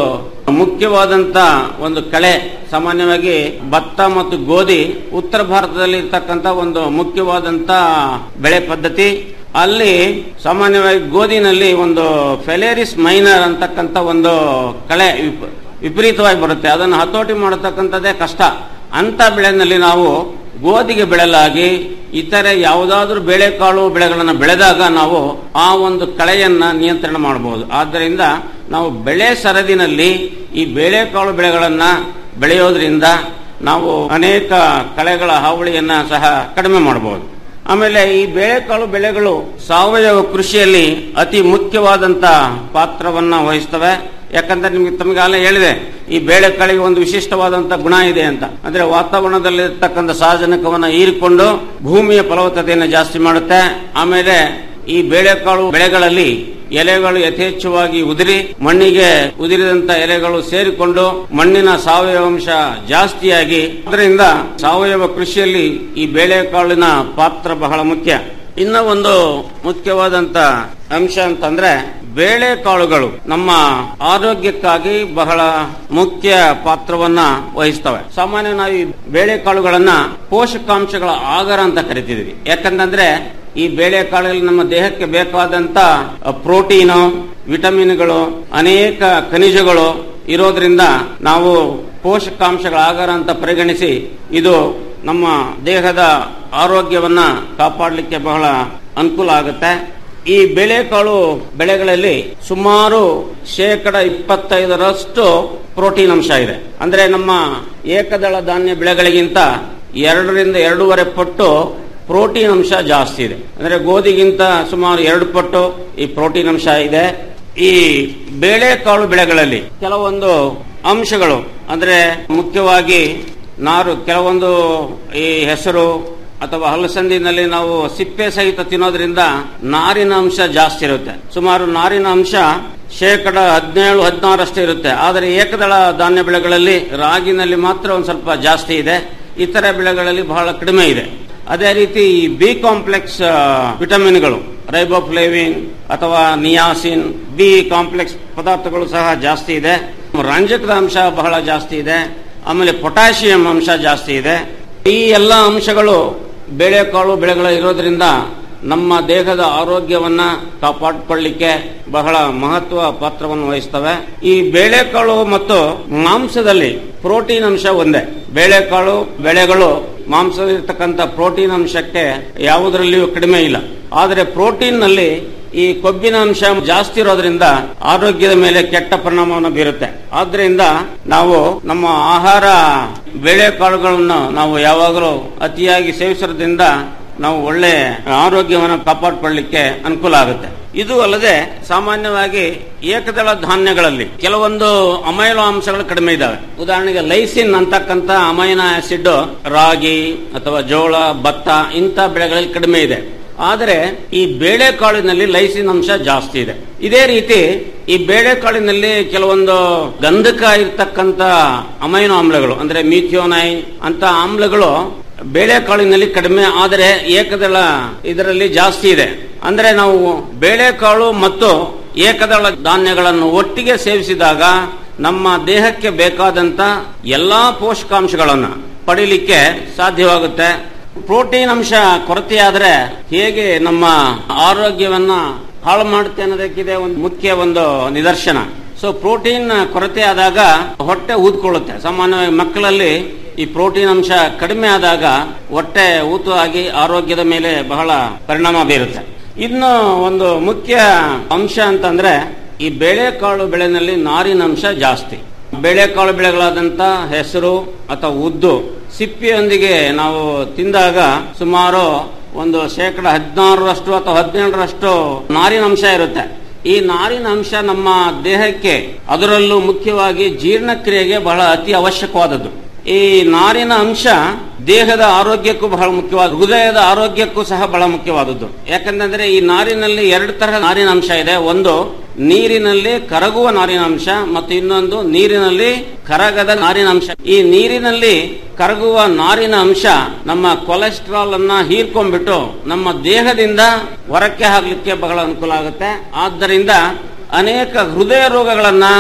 ಮುಖ್ಯವಾದಂತ ಒಂದು ಕಳೆ ಸಾಮಾನ್ಯವಾಗಿ ಭತ್ತ ಮತ್ತು ಗೋಧಿ ಉತ್ತರ ಭಾರತದಲ್ಲಿ ಇರ್ತಕ್ಕಂತ ಒಂದು ಮುಖ್ಯವಾದಂತ ಬೆಳೆ ಪದ್ಧತಿ ಅಲ್ಲಿ ಸಾಮಾನ್ಯವಾಗಿ ಗೋಧಿನಲ್ಲಿ ಒಂದು ಫೆಲೇರಿಸ್ ಮೈನರ್ ಅಂತಕ್ಕಂಥ ಒಂದು ಕಳೆ ವಿಪ- ವಿಪರೀತವಾಗಿ ಬರುತ್ತೆ ಅದನ್ನು ಹತೋಟಿ ಮಾಡತಕ್ಕಂಥದ್ದೇ ಕಷ್ಟ ಅಂತ ಬೆಳೆನಲ್ಲಿ ನಾವು ಗೋಧಿಗೆ ಬೆಳೆಲಾಗಿ ಇತರೆ ಯಾವುದಾದ್ರೂ ಬೇಳೆಕಾಳು ಬೆಳೆಗಳನ್ನು ಬೆಳೆದಾಗ ನಾವು ಆ ಒಂದು ಕಳೆಯನ್ನ ನಿಯಂತ್ರಣ ಮಾಡಬಹುದು ಆದ್ದರಿಂದ ನಾವು ಬೆಳೆ ಸರದಿನಲ್ಲಿ ಈ ಬೇಳೆಕಾಳು ಬೆಳೆಗಳನ್ನ ಬೆಳೆಯೋದ್ರಿಂದ ನಾವು ಅನೇಕ ಕಳೆಗಳ ಹಾವಳಿಯನ್ನ ಸಹ ಕಡಿಮೆ ಮಾಡಬಹುದು ಆಮೇಲೆ ಈ ಬೇಳೆಕಾಳು ಬೆಳೆಗಳು ಸಾವಯವ ಕೃಷಿಯಲ್ಲಿ ಅತಿ ಮುಖ್ಯವಾದಂತ ಪಾತ್ರವನ್ನ ವಹಿಸ್ತವೆ ಯಾಕಂದ್ರೆ ನಿಮ್ಗೆ ತಮಗಾಗಲೇ ಹೇಳಿದೆ ಈ ಬೇಳೆಕಾಳಿಗೆ ಒಂದು ವಿಶಿಷ್ಟವಾದಂತ ಗುಣ ಇದೆ ಅಂತ ಅಂದ್ರೆ ವಾತಾವರಣದಲ್ಲಿರ್ತಕ್ಕಂಥ ಸಾರಜನಕವನ್ನ ಹೀರಿಕೊಂಡು ಭೂಮಿಯ ಫಲವತ್ತತೆಯನ್ನು ಜಾಸ್ತಿ ಮಾಡುತ್ತೆ ಆಮೇಲೆ ಈ ಬೇಳೆಕಾಳು ಬೆಳೆಗಳಲ್ಲಿ ಎಲೆಗಳು ಯಥೇಚ್ಛವಾಗಿ ಉದುರಿ ಮಣ್ಣಿಗೆ ಉದುರಿದಂತ ಎಲೆಗಳು ಸೇರಿಕೊಂಡು ಮಣ್ಣಿನ ಸಾವಯವ ಅಂಶ ಜಾಸ್ತಿಯಾಗಿ ಅದರಿಂದ ಸಾವಯವ ಕೃಷಿಯಲ್ಲಿ ಈ ಬೇಳೆಕಾಳಿನ ಪಾತ್ರ ಬಹಳ ಮುಖ್ಯ ಇನ್ನ ಒಂದು ಮುಖ್ಯವಾದಂತ ಅಂಶ ಅಂತಂದ್ರೆ ಬೇಳೆಕಾಳುಗಳು ನಮ್ಮ ಆರೋಗ್ಯಕ್ಕಾಗಿ ಬಹಳ ಮುಖ್ಯ ಪಾತ್ರವನ್ನ ವಹಿಸ್ತವೆ ಸಾಮಾನ್ಯ ನಾವು ಈ ಬೇಳೆಕಾಳುಗಳನ್ನ ಪೋಷಕಾಂಶಗಳ ಆಗರ ಅಂತ ಕರಿತಿದ್ವಿ ಯಾಕಂತಂದ್ರೆ ಈ ಬೇಳೆಕಾಳಲ್ಲಿ ನಮ್ಮ ದೇಹಕ್ಕೆ ಬೇಕಾದಂತ ಪ್ರೋಟೀನು ವಿಟಮಿನ್ಗಳು ಅನೇಕ ಖನಿಜಗಳು ಇರೋದ್ರಿಂದ ನಾವು ಪೋಷಕಾಂಶಗಳ ಆಗಾರ ಅಂತ ಪರಿಗಣಿಸಿ ಇದು ನಮ್ಮ ದೇಹದ ಆರೋಗ್ಯವನ್ನ ಕಾಪಾಡಲಿಕ್ಕೆ ಬಹಳ ಅನುಕೂಲ ಆಗುತ್ತೆ ಈ ಬೇಳೆಕಾಳು ಬೆಳೆಗಳಲ್ಲಿ ಸುಮಾರು ಶೇಕಡ ಇಪ್ಪತ್ತೈದರಷ್ಟು ಪ್ರೋಟೀನ್ ಅಂಶ ಇದೆ ಅಂದ್ರೆ ನಮ್ಮ ಏಕದಳ ಧಾನ್ಯ ಬೆಳೆಗಳಿಗಿಂತ ಎರಡರಿಂದ ಎರಡೂವರೆ ಪಟ್ಟು ಪ್ರೋಟೀನ್ ಅಂಶ ಜಾಸ್ತಿ ಇದೆ ಅಂದ್ರೆ ಗೋಧಿಗಿಂತ ಸುಮಾರು ಎರಡು ಪಟ್ಟು ಈ ಪ್ರೋಟೀನ್ ಅಂಶ ಇದೆ ಈ ಬೇಳೆಕಾಳು ಬೆಳೆಗಳಲ್ಲಿ ಕೆಲವೊಂದು ಅಂಶಗಳು ಅಂದ್ರೆ ಮುಖ್ಯವಾಗಿ ನಾರು ಕೆಲವೊಂದು ಈ ಹೆಸರು ಅಥವಾ ಹಲಸಂದಿನಲ್ಲಿ ನಾವು ಸಿಪ್ಪೆ ಸಹಿತ ತಿನ್ನೋದ್ರಿಂದ ನಾರಿನ ಅಂಶ ಜಾಸ್ತಿ ಇರುತ್ತೆ ಸುಮಾರು ನಾರಿನ ಅಂಶ ಶೇಕಡ ಹದಿನೇಳು ಹದಿನಾರಷ್ಟು ಇರುತ್ತೆ ಆದರೆ ಏಕದಳ ಧಾನ್ಯ ಬೆಳೆಗಳಲ್ಲಿ ರಾಗಿನಲ್ಲಿ ಮಾತ್ರ ಒಂದು ಸ್ವಲ್ಪ ಜಾಸ್ತಿ ಇದೆ ಇತರ ಬೆಳೆಗಳಲ್ಲಿ ಬಹಳ ಕಡಿಮೆ ಇದೆ ಅದೇ ರೀತಿ ಈ ಬಿ ಕಾಂಪ್ಲೆಕ್ಸ್ ವಿಟಮಿನ್ಗಳು ರೈಬೋಫ್ಲೇವಿನ್ ಅಥವಾ ನಿಯಾಸಿನ್ ಬಿ ಕಾಂಪ್ಲೆಕ್ಸ್ ಪದಾರ್ಥಗಳು ಸಹ ಜಾಸ್ತಿ ಇದೆ ರಂಜಕದ ಅಂಶ ಬಹಳ ಜಾಸ್ತಿ ಇದೆ ಆಮೇಲೆ ಪೊಟ್ಯಾಷಿಯಂ ಅಂಶ ಜಾಸ್ತಿ ಇದೆ ಈ ಎಲ್ಲ ಅಂಶಗಳು ಬೇಳೆಕಾಳು ಬೆಳೆಗಳು ಇರೋದ್ರಿಂದ ನಮ್ಮ ದೇಹದ ಆರೋಗ್ಯವನ್ನ ಕಾಪಾಡಿಕೊಳ್ಳಿಕ್ಕೆ ಬಹಳ ಮಹತ್ವ ಪಾತ್ರವನ್ನು ವಹಿಸ್ತವೆ ಈ ಬೇಳೆಕಾಳು ಮತ್ತು ಮಾಂಸದಲ್ಲಿ ಪ್ರೋಟೀನ್ ಅಂಶ ಒಂದೇ ಬೇಳೆಕಾಳು ಬೆಳೆಗಳು ಮಾಂಸದಲ್ಲಿರ್ತಕ್ಕಂಥ ಪ್ರೋಟೀನ್ ಅಂಶಕ್ಕೆ ಯಾವುದರಲ್ಲಿಯೂ ಕಡಿಮೆ ಇಲ್ಲ ಆದರೆ ಪ್ರೋಟೀನ್ ನಲ್ಲಿ ಈ ಕೊಬ್ಬಿನ ಅಂಶ ಜಾಸ್ತಿ ಇರೋದ್ರಿಂದ ಆರೋಗ್ಯದ ಮೇಲೆ ಕೆಟ್ಟ ಪರಿಣಾಮವನ್ನು ಬೀರುತ್ತೆ ಆದ್ರಿಂದ ನಾವು ನಮ್ಮ ಆಹಾರ ಬೇಳೆಕಾಳುಗಳನ್ನು ನಾವು ಯಾವಾಗಲೂ ಅತಿಯಾಗಿ ಸೇವಿಸೋದ್ರಿಂದ ನಾವು ಒಳ್ಳೆ ಆರೋಗ್ಯವನ್ನು ಕಾಪಾಡಿಕೊಳ್ಳಿಕ್ಕೆ ಅನುಕೂಲ ಆಗುತ್ತೆ ಇದು ಅಲ್ಲದೆ ಸಾಮಾನ್ಯವಾಗಿ ಏಕದಳ ಧಾನ್ಯಗಳಲ್ಲಿ ಕೆಲವೊಂದು ಅಮೈನೋ ಅಂಶಗಳು ಕಡಿಮೆ ಇದಾವೆ ಉದಾಹರಣೆಗೆ ಲೈಸಿನ್ ಅಂತಕ್ಕಂಥ ಅಮೈನೋ ಆಸಿಡ್ ರಾಗಿ ಅಥವಾ ಜೋಳ ಭತ್ತ ಇಂಥ ಬೆಳೆಗಳಲ್ಲಿ ಕಡಿಮೆ ಇದೆ ಆದರೆ ಈ ಬೇಳೆಕಾಳಿನಲ್ಲಿ ಲೈಸಿನ್ ಅಂಶ ಜಾಸ್ತಿ ಇದೆ ಇದೇ ರೀತಿ ಈ ಬೇಳೆಕಾಳಿನಲ್ಲಿ ಕೆಲವೊಂದು ಗಂಧಕ ಇರ್ತಕ್ಕಂಥ ಅಮೈನೋ ಆಮ್ಲಗಳು ಅಂದ್ರೆ ಮಿಥಿಯೋನೈನ್ ಅಂತ ಆಮ್ಲಗಳು ಬೇಳೆಕಾಳಿನಲ್ಲಿ ಕಡಿಮೆ ಆದರೆ ಏಕದಳ ಇದರಲ್ಲಿ ಜಾಸ್ತಿ ಇದೆ ಅಂದ್ರೆ ನಾವು ಬೇಳೆಕಾಳು ಮತ್ತು ಏಕದಳ ಧಾನ್ಯಗಳನ್ನು ಒಟ್ಟಿಗೆ ಸೇವಿಸಿದಾಗ ನಮ್ಮ ದೇಹಕ್ಕೆ ಬೇಕಾದಂತ ಎಲ್ಲಾ ಪೋಷಕಾಂಶಗಳನ್ನು ಪಡಿಲಿಕ್ಕೆ ಸಾಧ್ಯವಾಗುತ್ತೆ ಪ್ರೋಟೀನ್ ಅಂಶ ಕೊರತೆಯಾದ್ರೆ ಹೇಗೆ ನಮ್ಮ ಆರೋಗ್ಯವನ್ನ ಹಾಳು ಮಾಡುತ್ತೆ ಅನ್ನೋದಕ್ಕಿದೆ ಒಂದು ಮುಖ್ಯ ಒಂದು ನಿದರ್ಶನ ಸೊ ಪ್ರೋಟೀನ್ ಕೊರತೆ ಆದಾಗ ಹೊಟ್ಟೆ ಊದ್ಕೊಳ್ಳುತ್ತೆ ಸಾಮಾನ್ಯವಾಗಿ ಮಕ್ಕಳಲ್ಲಿ ಈ ಪ್ರೋಟೀನ್ ಅಂಶ ಕಡಿಮೆ ಆದಾಗ ಹೊಟ್ಟೆ ಊತು ಆಗಿ ಆರೋಗ್ಯದ ಮೇಲೆ ಬಹಳ ಪರಿಣಾಮ ಬೀರುತ್ತೆ ಇನ್ನು ಒಂದು ಮುಖ್ಯ ಅಂಶ ಅಂತಂದ್ರೆ ಈ ಬೇಳೆಕಾಳು ಬೆಳೆನಲ್ಲಿ ನಾರಿನ ಅಂಶ ಜಾಸ್ತಿ ಬೇಳೆಕಾಳು ಬೆಳೆಗಳಾದಂತ ಹೆಸರು ಅಥವಾ ಉದ್ದು ಸಿಪ್ಪಿಯೊಂದಿಗೆ ನಾವು ತಿಂದಾಗ ಸುಮಾರು ಒಂದು ಶೇಕಡ ಹದಿನಾರರಷ್ಟು ಅಥವಾ ಹದಿನೇಳರಷ್ಟು ನಾರಿನ ಅಂಶ ಇರುತ್ತೆ ಈ ನಾರಿನ ಅಂಶ ನಮ್ಮ ದೇಹಕ್ಕೆ ಅದರಲ್ಲೂ ಮುಖ್ಯವಾಗಿ ಜೀರ್ಣಕ್ರಿಯೆಗೆ ಬಹಳ ಅತಿ ಅವಶ್ಯಕವಾದದ್ದು ಈ ನಾರಿನ ಅಂಶ ದೇಹದ ಆರೋಗ್ಯಕ್ಕೂ ಬಹಳ ಮುಖ್ಯವಾದ ಹೃದಯದ ಆರೋಗ್ಯಕ್ಕೂ ಸಹ ಬಹಳ ಮುಖ್ಯವಾದದ್ದು ಯಾಕಂತಂದ್ರೆ ಈ ನಾರಿನಲ್ಲಿ ಎರಡು ತರಹ ನಾರಿನ ಅಂಶ ಇದೆ ಒಂದು ನೀರಿನಲ್ಲಿ ಕರಗುವ ನಾರಿನ ಅಂಶ ಮತ್ತು ಇನ್ನೊಂದು ನೀರಿನಲ್ಲಿ ಕರಗದ ನಾರಿನ ಅಂಶ ಈ ನೀರಿನಲ್ಲಿ ಕರಗುವ ನಾರಿನ ಅಂಶ ನಮ್ಮ ಕೊಲೆಸ್ಟ್ರಾಲ್ ಅನ್ನ ಹೀರ್ಕೊಂಡ್ಬಿಟ್ಟು ನಮ್ಮ ದೇಹದಿಂದ ಹೊರಕ್ಕೆ ಹಾಕ್ಲಿಕ್ಕೆ ಬಹಳ ಅನುಕೂಲ ಆಗುತ್ತೆ ಆದ್ದರಿಂದ ಅನೇಕ ಹೃದಯ ರೋಗಗಳನ್ನ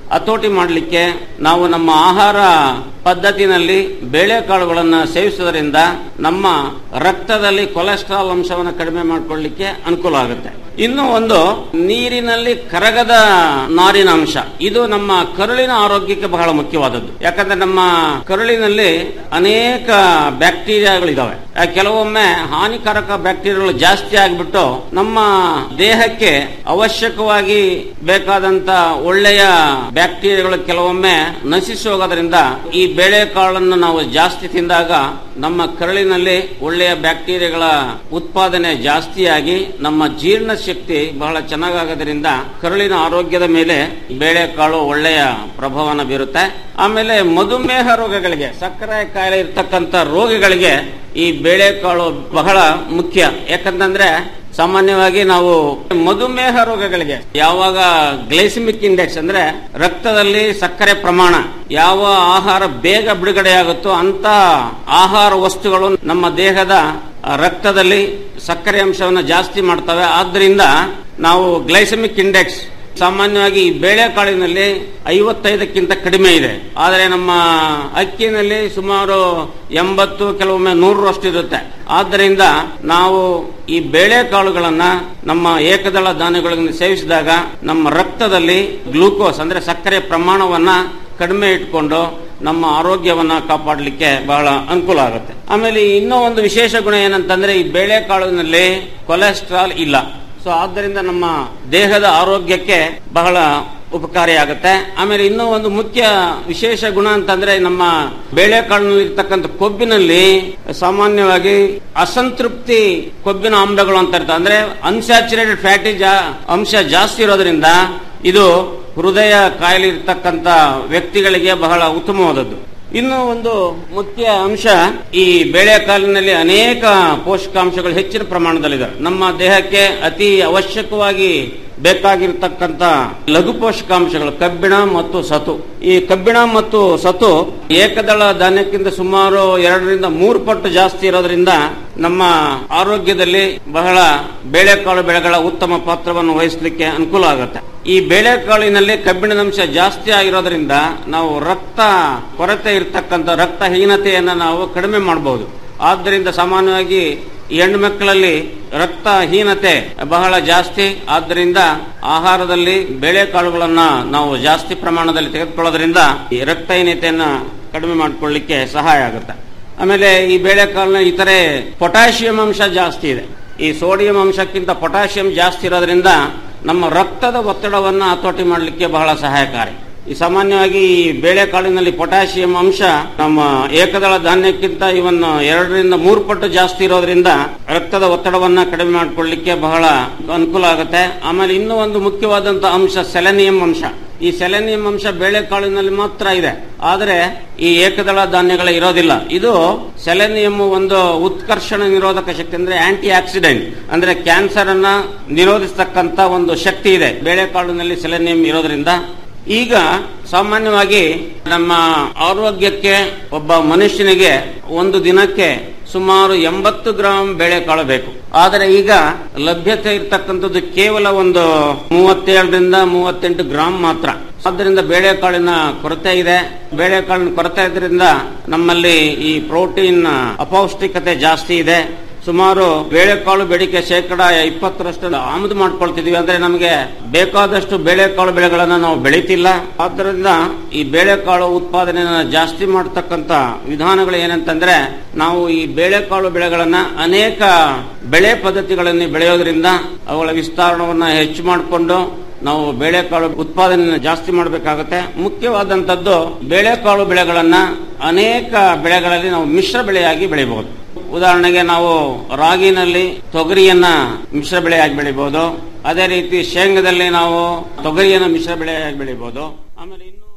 ಹತೋಟಿ ಮಾಡಲಿಕ್ಕೆ ನಾವು ನಮ್ಮ ಆಹಾರ ಪದ್ಧತಿನಲ್ಲಿ ಬೇಳೆಕಾಳುಗಳನ್ನು ಸೇವಿಸುವುದರಿಂದ ನಮ್ಮ ರಕ್ತದಲ್ಲಿ ಕೊಲೆಸ್ಟ್ರಾಲ್ ಅಂಶವನ್ನು ಕಡಿಮೆ ಮಾಡಿಕೊಳ್ಳಿಕ್ಕೆ ಅನುಕೂಲ ಆಗುತ್ತೆ ಇನ್ನು ಒಂದು ನೀರಿನಲ್ಲಿ ಕರಗದ ನಾರಿನ ಅಂಶ ಇದು ನಮ್ಮ ಕರುಳಿನ ಆರೋಗ್ಯಕ್ಕೆ ಬಹಳ ಮುಖ್ಯವಾದದ್ದು ಯಾಕಂದ್ರೆ ನಮ್ಮ ಕರುಳಿನಲ್ಲಿ ಅನೇಕ ಬ್ಯಾಕ್ಟೀರಿಯಾಗಳಿದಾವೆ ಆ ಕೆಲವೊಮ್ಮೆ ಹಾನಿಕಾರಕ ಬ್ಯಾಕ್ಟೀರಿಯಾಗಳು ಜಾಸ್ತಿ ಆಗಿಬಿಟ್ಟು ನಮ್ಮ ದೇಹಕ್ಕೆ ಅವಶ್ಯಕವಾಗಿ ಬೇಕಾದಂತ ಒಳ್ಳೆಯ ಬ್ಯಾಕ್ಟೀರಿಯಾಗಳು ಕೆಲವೊಮ್ಮೆ ನಶಿಸಿ ಹೋಗೋದ್ರಿಂದ ಈ ಬೇಳೆಕಾಳನ್ನು ನಾವು ಜಾಸ್ತಿ ತಿಂದಾಗ ನಮ್ಮ ಕರಳಿನಲ್ಲಿ ಒಳ್ಳೆಯ ಬ್ಯಾಕ್ಟೀರಿಯಾಗಳ ಉತ್ಪಾದನೆ ಜಾಸ್ತಿಯಾಗಿ ನಮ್ಮ ಜೀರ್ಣ ಶಕ್ತಿ ಬಹಳ ಚೆನ್ನಾಗಾಗೋದ್ರಿಂದ ಕರುಳಿನ ಆರೋಗ್ಯದ ಮೇಲೆ ಬೇಳೆಕಾಳು ಒಳ್ಳೆಯ ಪ್ರಭಾವನ ಬೀರುತ್ತೆ ಆಮೇಲೆ ಮಧುಮೇಹ ರೋಗಗಳಿಗೆ ಸಕ್ಕರೆ ಕಾಯಿಲೆ ಇರ್ತಕ್ಕಂಥ ರೋಗಿಗಳಿಗೆ ಈ ಬೇಳೆಕಾಳು ಬಹಳ ಮುಖ್ಯ ಯಾಕಂತಂದ್ರೆ ಸಾಮಾನ್ಯವಾಗಿ ನಾವು ಮಧುಮೇಹ ರೋಗಗಳಿಗೆ ಯಾವಾಗ ಗ್ಲೈಸಿಮಿಕ್ ಇಂಡೆಕ್ಸ್ ಅಂದ್ರೆ ರಕ್ತದಲ್ಲಿ ಸಕ್ಕರೆ ಪ್ರಮಾಣ ಯಾವ ಆಹಾರ ಬೇಗ ಬಿಡುಗಡೆಯಾಗುತ್ತೋ ಅಂತ ಆಹಾರ ವಸ್ತುಗಳು ನಮ್ಮ ದೇಹದ ರಕ್ತದಲ್ಲಿ ಸಕ್ಕರೆ ಅಂಶವನ್ನು ಜಾಸ್ತಿ ಮಾಡ್ತವೆ ಆದ್ದರಿಂದ ನಾವು ಗ್ಲೈಸಮಿಕ್ ಇಂಡೆಕ್ಸ್ ಸಾಮಾನ್ಯವಾಗಿ ಈ ಬೇಳೆಕಾಳಿನಲ್ಲಿ ಐವತ್ತೈದಕ್ಕಿಂತ ಕಡಿಮೆ ಇದೆ ಆದರೆ ನಮ್ಮ ಅಕ್ಕಿನಲ್ಲಿ ಸುಮಾರು ಎಂಬತ್ತು ಕೆಲವೊಮ್ಮೆ ನೂರರಷ್ಟು ಇರುತ್ತೆ ಆದ್ದರಿಂದ ನಾವು ಈ ಬೇಳೆಕಾಳುಗಳನ್ನ ನಮ್ಮ ಏಕದಳ ಧಾನ್ಯಗಳನ್ನು ಸೇವಿಸಿದಾಗ ನಮ್ಮ ರಕ್ತದಲ್ಲಿ ಗ್ಲೂಕೋಸ್ ಅಂದ್ರೆ ಸಕ್ಕರೆ ಪ್ರಮಾಣವನ್ನ ಕಡಿಮೆ ಇಟ್ಕೊಂಡು ನಮ್ಮ ಆರೋಗ್ಯವನ್ನ ಕಾಪಾಡಲಿಕ್ಕೆ ಬಹಳ ಅನುಕೂಲ ಆಗುತ್ತೆ ಆಮೇಲೆ ಇನ್ನೂ ಒಂದು ವಿಶೇಷ ಗುಣ ಏನಂತಂದ್ರೆ ಈ ಬೇಳೆಕಾಳಿನಲ್ಲಿ ಕೊಲೆಸ್ಟ್ರಾಲ್ ಇಲ್ಲ ಸೊ ಆದ್ದರಿಂದ ನಮ್ಮ ದೇಹದ ಆರೋಗ್ಯಕ್ಕೆ ಬಹಳ ಉಪಕಾರಿಯಾಗುತ್ತೆ ಆಮೇಲೆ ಇನ್ನೂ ಒಂದು ಮುಖ್ಯ ವಿಶೇಷ ಗುಣ ಅಂತಂದ್ರೆ ನಮ್ಮ ಬೇಳೆಕಾಳಿನಲ್ಲಿ ಇರ್ತಕ್ಕಂಥ ಕೊಬ್ಬಿನಲ್ಲಿ ಸಾಮಾನ್ಯವಾಗಿ ಅಸಂತೃಪ್ತಿ ಕೊಬ್ಬಿನ ಆಮ್ಲಗಳು ಅಂತ ಇರ್ತವೆ ಅಂದ್ರೆ ಅನ್ಸ್ಯಾಚುರೇಟೆಡ್ ಫ್ಯಾಟಿ ಅಂಶ ಜಾಸ್ತಿ ಇರೋದ್ರಿಂದ ಇದು ಹೃದಯ ಕಾಯಿಲೆ ಇರ್ತಕ್ಕಂಥ ವ್ಯಕ್ತಿಗಳಿಗೆ ಬಹಳ ಉತ್ತಮವಾದದ್ದು ಇನ್ನು ಒಂದು ಮುಖ್ಯ ಅಂಶ ಈ ಬೇಳೆಕಾಲಿನಲ್ಲಿ ಅನೇಕ ಪೋಷಕಾಂಶಗಳು ಹೆಚ್ಚಿನ ಪ್ರಮಾಣದಲ್ಲಿದೆ ನಮ್ಮ ದೇಹಕ್ಕೆ ಅತಿ ಅವಶ್ಯಕವಾಗಿ ಬೇಕಾಗಿರ್ತಕ್ಕಂಥ ಲಘು ಪೋಷಕಾಂಶಗಳು ಕಬ್ಬಿಣ ಮತ್ತು ಸತು ಈ ಕಬ್ಬಿಣ ಮತ್ತು ಸತು ಏಕದಳ ಧಾನ್ಯಕ್ಕಿಂತ ಸುಮಾರು ಎರಡರಿಂದ ಮೂರು ಪಟ್ಟು ಜಾಸ್ತಿ ಇರೋದ್ರಿಂದ ನಮ್ಮ ಆರೋಗ್ಯದಲ್ಲಿ ಬಹಳ ಬೇಳೆಕಾಳು ಬೆಳೆಗಳ ಉತ್ತಮ ಪಾತ್ರವನ್ನು ವಹಿಸಲಿಕ್ಕೆ ಅನುಕೂಲ ಆಗುತ್ತೆ ಈ ಬೇಳೆಕಾಳಿನಲ್ಲಿ ಕಬ್ಬಿಣದ ಅಂಶ ಜಾಸ್ತಿ ಆಗಿರೋದ್ರಿಂದ ನಾವು ರಕ್ತ ಕೊರತೆ ಇರತಕ್ಕಂಥ ರಕ್ತಹೀನತೆಯನ್ನು ನಾವು ಕಡಿಮೆ ಮಾಡಬಹುದು ಆದ್ದರಿಂದ ಸಾಮಾನ್ಯವಾಗಿ ಹೆಣ್ಣು ಮಕ್ಕಳಲ್ಲಿ ರಕ್ತಹೀನತೆ ಬಹಳ ಜಾಸ್ತಿ ಆದ್ದರಿಂದ ಆಹಾರದಲ್ಲಿ ಬೇಳೆಕಾಳುಗಳನ್ನ ನಾವು ಜಾಸ್ತಿ ಪ್ರಮಾಣದಲ್ಲಿ ತೆಗೆದುಕೊಳ್ಳೋದ್ರಿಂದ ಈ ರಕ್ತಹೀನತೆಯನ್ನ ಕಡಿಮೆ ಮಾಡಿಕೊಳ್ಳಿಕ್ಕೆ ಸಹಾಯ ಆಗುತ್ತೆ ಆಮೇಲೆ ಈ ಬೇಳೆಕಾಳಿನ ಇತರೆ ಪೊಟ್ಯಾಷಿಯಂ ಅಂಶ ಜಾಸ್ತಿ ಇದೆ ಈ ಸೋಡಿಯಂ ಅಂಶಕ್ಕಿಂತ ಪೊಟ್ಯಾಷಿಯಂ ಜಾಸ್ತಿ ಇರೋದ್ರಿಂದ ನಮ್ಮ ರಕ್ತದ ಒತ್ತಡವನ್ನು ಹತೋಟಿ ಮಾಡಲಿಕ್ಕೆ ಬಹಳ ಸಹಾಯಕಾರಿ ಈ ಸಾಮಾನ್ಯವಾಗಿ ಈ ಬೇಳೆಕಾಳಿನಲ್ಲಿ ಪೊಟ್ಯಾಷಿಯಂ ಅಂಶ ನಮ್ಮ ಏಕದಳ ಧಾನ್ಯಕ್ಕಿಂತ ಇವನ್ ಎರಡರಿಂದ ಮೂರು ಪಟ್ಟು ಜಾಸ್ತಿ ಇರೋದ್ರಿಂದ ರಕ್ತದ ಒತ್ತಡವನ್ನ ಕಡಿಮೆ ಮಾಡಿಕೊಳ್ಳಿಕ್ಕೆ ಬಹಳ ಅನುಕೂಲ ಆಗುತ್ತೆ ಆಮೇಲೆ ಇನ್ನೂ ಒಂದು ಮುಖ್ಯವಾದಂತ ಅಂಶ ಸೆಲೆನಿಯಂ ಅಂಶ ಈ ಸೆಲೆನಿಯಂ ಅಂಶ ಬೇಳೆಕಾಳಿನಲ್ಲಿ ಮಾತ್ರ ಇದೆ ಆದರೆ ಈ ಏಕದಳ ಧಾನ್ಯಗಳ ಇರೋದಿಲ್ಲ ಇದು ಸೆಲೆನಿಯಂ ಒಂದು ಉತ್ಕರ್ಷಣ ನಿರೋಧಕ ಶಕ್ತಿ ಅಂದ್ರೆ ಆಂಟಿ ಆಕ್ಸಿಡೆಂಟ್ ಅಂದ್ರೆ ಕ್ಯಾನ್ಸರ್ ಅನ್ನ ನಿರೋಧಿಸತಕ್ಕಂತ ಒಂದು ಶಕ್ತಿ ಇದೆ ಬೇಳೆಕಾಳಿನಲ್ಲಿ ಸೆಲೆನಿಯಂ ಇರೋದ್ರಿಂದ ಈಗ ಸಾಮಾನ್ಯವಾಗಿ ನಮ್ಮ ಆರೋಗ್ಯಕ್ಕೆ ಒಬ್ಬ ಮನುಷ್ಯನಿಗೆ ಒಂದು ದಿನಕ್ಕೆ ಸುಮಾರು ಎಂಬತ್ತು ಗ್ರಾಂ ಬೇಳೆಕಾಳು ಬೇಕು ಆದರೆ ಈಗ ಲಭ್ಯತೆ ಇರ್ತಕ್ಕಂಥದ್ದು ಕೇವಲ ಒಂದು ಮೂವತ್ತೇಳರಿಂದ ಮೂವತ್ತೆಂಟು ಗ್ರಾಂ ಮಾತ್ರ ಆದ್ದರಿಂದ ಬೇಳೆಕಾಳಿನ ಕೊರತೆ ಇದೆ ಬೇಳೆಕಾಳಿನ ಕೊರತೆ ಇದರಿಂದ ನಮ್ಮಲ್ಲಿ ಈ ಪ್ರೋಟೀನ್ ಅಪೌಷ್ಟಿಕತೆ ಜಾಸ್ತಿ ಇದೆ ಸುಮಾರು ಬೇಳೆಕಾಳು ಬೇಡಿಕೆ ಶೇಕಡ ಇಪ್ಪತ್ತರಷ್ಟು ಆಮದು ಮಾಡ್ಕೊಳ್ತಿದೀವಿ ಅಂದ್ರೆ ನಮಗೆ ಬೇಕಾದಷ್ಟು ಬೇಳೆಕಾಳು ಬೆಳೆಗಳನ್ನ ನಾವು ಬೆಳೀತಿಲ್ಲ ಆದ್ದರಿಂದ ಈ ಬೇಳೆಕಾಳು ಉತ್ಪಾದನೆಯನ್ನ ಜಾಸ್ತಿ ಮಾಡತಕ್ಕಂತ ವಿಧಾನಗಳು ಏನಂತಂದ್ರೆ ನಾವು ಈ ಬೇಳೆಕಾಳು ಬೆಳೆಗಳನ್ನ ಅನೇಕ ಬೆಳೆ ಪದ್ಧತಿಗಳನ್ನು ಬೆಳೆಯೋದ್ರಿಂದ ಅವುಗಳ ವಿಸ್ತರಣವನ್ನ ಹೆಚ್ಚು ಮಾಡಿಕೊಂಡು ನಾವು ಬೇಳೆಕಾಳು ಉತ್ಪಾದನೆಯನ್ನು ಜಾಸ್ತಿ ಮಾಡಬೇಕಾಗುತ್ತೆ ಮುಖ್ಯವಾದಂತದ್ದು ಬೇಳೆಕಾಳು ಬೆಳೆಗಳನ್ನ ಅನೇಕ ಬೆಳೆಗಳಲ್ಲಿ ನಾವು ಮಿಶ್ರ ಬೆಳೆಯಾಗಿ ಬೆಳೆಯಬಹುದು ಉದಾಹರಣೆಗೆ ನಾವು ರಾಗಿನಲ್ಲಿ ತೊಗರಿಯನ್ನ ಮಿಶ್ರ ಬೆಳೆಯಾಗಿ ಬೆಳಿಬಹುದು ಅದೇ ರೀತಿ ಶೇಂಗಾದಲ್ಲಿ ನಾವು ತೊಗರಿಯನ್ನ ಮಿಶ್ರ ಬೆಳೆಯಾಗಿ ಬೆಳಿಬಹುದು ಆಮೇಲೆ ಇನ್ನು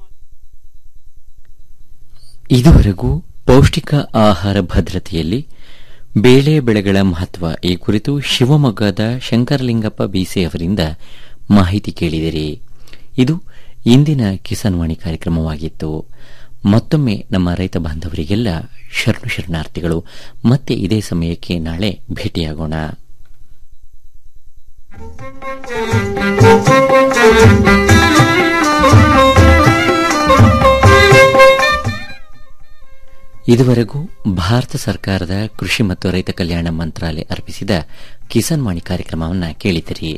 ಇದುವರೆಗೂ ಪೌಷ್ಟಿಕ ಆಹಾರ ಭದ್ರತೆಯಲ್ಲಿ ಬೇಳೆ ಬೆಳೆಗಳ ಮಹತ್ವ ಈ ಕುರಿತು ಶಿವಮೊಗ್ಗದ ಶಂಕರಲಿಂಗಪ್ಪ ಬಿಸಿ ಅವರಿಂದ ಮಾಹಿತಿ ಕೇಳಿದಿರಿ ಇದು ಇಂದಿನ ಕಿಸಾನ್ ವಾಣಿ ಕಾರ್ಯಕ್ರಮವಾಗಿತ್ತು ಮತ್ತೊಮ್ಮೆ ನಮ್ಮ ರೈತ ಬಾಂಧವರಿಗೆಲ್ಲ ಶರಣು ಶರಣಾರ್ಥಿಗಳು ಮತ್ತೆ ಇದೇ ಸಮಯಕ್ಕೆ ನಾಳೆ ಭೇಟಿಯಾಗೋಣ Thank you. ಇದುವರೆಗೂ ಭಾರತ ಸರ್ಕಾರದ ಕೃಷಿ ಮತ್ತು ರೈತ ಕಲ್ಯಾಣ ಮಂತ್ರಾಲಯ ಅರ್ಪಿಸಿದ ಕಿಸಾನ್ ವಾಣಿ ಕಾರ್ಯಕ್ರಮವನ್ನು ಕೇಳಿದಿರಿ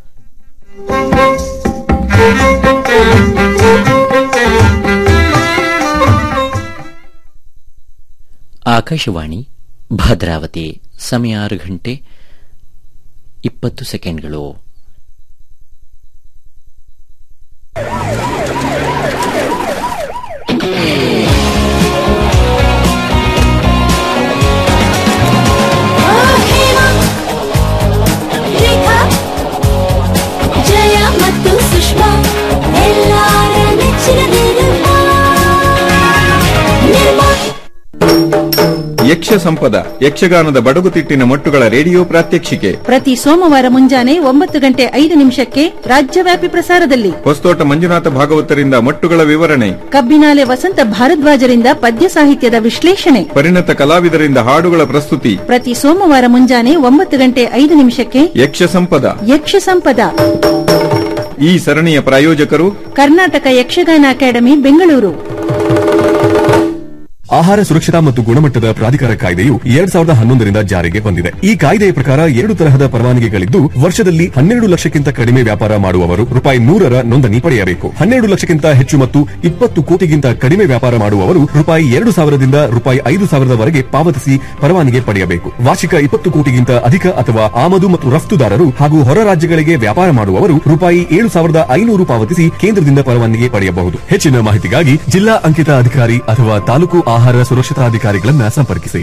ಆಕಾಶವಾಣಿ ಭದ್ರಾವತಿ ಸಮಯ ಆರು ಗಂಟೆ ಇಪ್ಪತ್ತು ಸೆಕೆಂಡ್ಗಳು ಜಯ ಮತ್ತು ಸುಷ್ಮಾ ಎಲ್ಲಾರ ನೆಚ್ಚಿನ ನಿರ್ಮಾ ನಿರ್ಮಾ ಯಕ್ಷ ಸಂಪದ ಯಕ್ಷಗಾನದ ಬಡಗುತಿಟ್ಟಿನ ಮೊಟ್ಟುಗಳ ರೇಡಿಯೋ ಪ್ರಾತ್ಯಕ್ಷಿಕೆ ಪ್ರತಿ ಸೋಮವಾರ ಮುಂಜಾನೆ ಒಂಬತ್ತು ಗಂಟೆ ಐದು ನಿಮಿಷಕ್ಕೆ ರಾಜ್ಯವ್ಯಾಪಿ ಪ್ರಸಾರದಲ್ಲಿ ಹೊಸತೋಟ ಮಂಜುನಾಥ ಭಾಗವತರಿಂದ ಮೊಟ್ಟುಗಳ ವಿವರಣೆ ಕಬ್ಬಿನಾಲೆ ವಸಂತ ಭಾರದ್ವಾಜರಿಂದ ಪದ್ಯ ಸಾಹಿತ್ಯದ ವಿಶ್ಲೇಷಣೆ ಪರಿಣತ ಕಲಾವಿದರಿಂದ ಹಾಡುಗಳ ಪ್ರಸ್ತುತಿ ಪ್ರತಿ ಸೋಮವಾರ ಮುಂಜಾನೆ ಒಂಬತ್ತು ಗಂಟೆ ಐದು ನಿಮಿಷಕ್ಕೆ ಯಕ್ಷ ಸಂಪದ ಯಕ್ಷ ಸಂಪದ ಈ ಸರಣಿಯ ಪ್ರಾಯೋಜಕರು ಕರ್ನಾಟಕ ಯಕ್ಷಗಾನ ಅಕಾಡೆಮಿ ಬೆಂಗಳೂರು ಆಹಾರ ಸುರಕ್ಷತಾ ಮತ್ತು ಗುಣಮಟ್ಟದ ಪ್ರಾಧಿಕಾರ ಕಾಯ್ದೆಯು ಎರಡ್ ಸಾವಿರದ ಹನ್ನೊಂದರಿಂದ ಜಾರಿಗೆ ಬಂದಿದೆ ಈ ಕಾಯ್ದೆಯ ಪ್ರಕಾರ ಎರಡು ತರಹದ ಪರವಾನಗಿಗಳಿದ್ದು ವರ್ಷದಲ್ಲಿ ಹನ್ನೆರಡು ಲಕ್ಷಕ್ಕಿಂತ ಕಡಿಮೆ ವ್ಯಾಪಾರ ಮಾಡುವವರು ರೂಪಾಯಿ ನೂರರ ನೋಂದಣಿ ಪಡೆಯಬೇಕು ಹನ್ನೆರಡು ಲಕ್ಷಕ್ಕಿಂತ ಹೆಚ್ಚು ಮತ್ತು ಇಪ್ಪತ್ತು ಕೋಟಿಗಿಂತ ಕಡಿಮೆ ವ್ಯಾಪಾರ ಮಾಡುವವರು ರೂಪಾಯಿ ಎರಡು ಸಾವಿರದಿಂದ ರೂಪಾಯಿ ಐದು ಸಾವಿರದವರೆಗೆ ಪಾವತಿಸಿ ಪರವಾನಗಿ ಪಡೆಯಬೇಕು ವಾರ್ಷಿಕ ಇಪ್ಪತ್ತು ಕೋಟಿಗಿಂತ ಅಧಿಕ ಅಥವಾ ಆಮದು ಮತ್ತು ರಫ್ತುದಾರರು ಹಾಗೂ ಹೊರ ರಾಜ್ಯಗಳಿಗೆ ವ್ಯಾಪಾರ ಮಾಡುವವರು ರೂಪಾಯಿ ಏಳು ಸಾವಿರದ ಐನೂರು ಪಾವತಿಸಿ ಕೇಂದ್ರದಿಂದ ಪರವಾನಗಿ ಪಡೆಯಬಹುದು ಹೆಚ್ಚಿನ ಮಾಹಿತಿಗಾಗಿ ಜಿಲ್ಲಾ ಅಂಕಿತ ಅಧಿಕಾರಿ ಅಥವಾ ತಾಲೂಕು ಆಹಾರ ಸುರಕ್ಷತಾಧಿಕಾರಿಗಳನ್ನ ಸಂಪರ್ಕಿಸಿ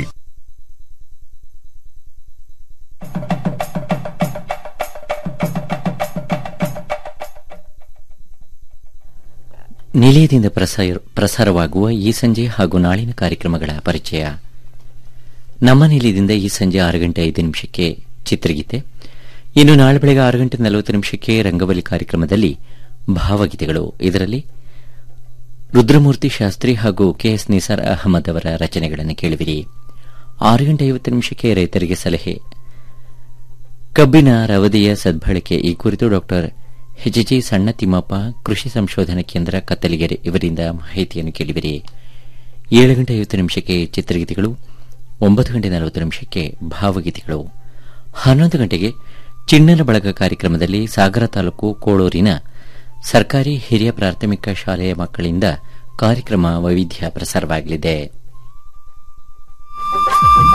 ನಿಲಯದಿಂದ ಪ್ರಸಾರ- ಪ್ರಸಾರವಾಗುವ ಈ ಸಂಜೆ ಹಾಗೂ ನಾಳಿನ ಕಾರ್ಯಕ್ರಮಗಳ ಪರಿಚಯ ನಮ್ಮ ನಿಲಯದಿಂದ ಈ ಸಂಜೆ ಆರು ಗಂಟೆ ಐದು ನಿಮಿಷಕ್ಕೆ ಚಿತ್ರಗೀತೆ ಇನ್ನು ನಾಳೆ ಬೆಳಗ್ಗೆ ಆರು ಗಂಟೆ ನಲವತ್ತು ನಿಮಿಷಕ್ಕೆ ರಂಗವಲಿ ಕಾರ್ಯಕ್ರಮದಲ್ಲಿ ಭಾವಗೀತೆಗಳು ಇದರಲ್ಲಿ ರುದ್ರಮೂರ್ತಿ ಶಾಸ್ತ್ರಿ ಹಾಗೂ ಕೆಎಸ್ ನಿಸಾರ್ ಅಹಮದ್ ಅವರ ರಚನೆಗಳನ್ನು ಕೇಳುವಿರಿ ಆರು ಗಂಟೆ ಐವತ್ತು ನಿಮಿಷಕ್ಕೆ ರೈತರಿಗೆ ಸಲಹೆ ಕಬ್ಬಿನ ರವದಿಯ ಸದ್ಬಳಕೆ ಈ ಕುರಿತು ಡಾಕ್ಟರ್ ಹೆಜ್ಜಿ ಸಣ್ಣ ತಿಮ್ಮಪ್ಪ ಕೃಷಿ ಸಂಶೋಧನಾ ಕೇಂದ್ರ ಕತ್ತಲಿಗೆರೆ ಇವರಿಂದ ಮಾಹಿತಿಯನ್ನು ಕೇಳಿವಿರಿ ಏಳು ಗಂಟೆ ಐವತ್ತು ನಿಮಿಷಕ್ಕೆ ಚಿತ್ರಗೀತೆಗಳು ಒಂಬತ್ತು ಗಂಟೆ ನಲವತ್ತು ನಿಮಿಷಕ್ಕೆ ಭಾವಗೀತೆಗಳು ಹನ್ನೊಂದು ಗಂಟೆಗೆ ಚಿಣ್ಣನ ಬಳಗ ಕಾರ್ಯಕ್ರಮದಲ್ಲಿ ಸಾಗರ ತಾಲೂಕು ಕೋಳೂರಿನ ಸರ್ಕಾರಿ ಹಿರಿಯ ಪ್ರಾಥಮಿಕ ಶಾಲೆಯ ಮಕ್ಕಳಿಂದ ಕಾರ್ಯಕ್ರಮ ವೈವಿಧ್ಯ ಪ್ರಸಾರವಾಗಲಿದೆ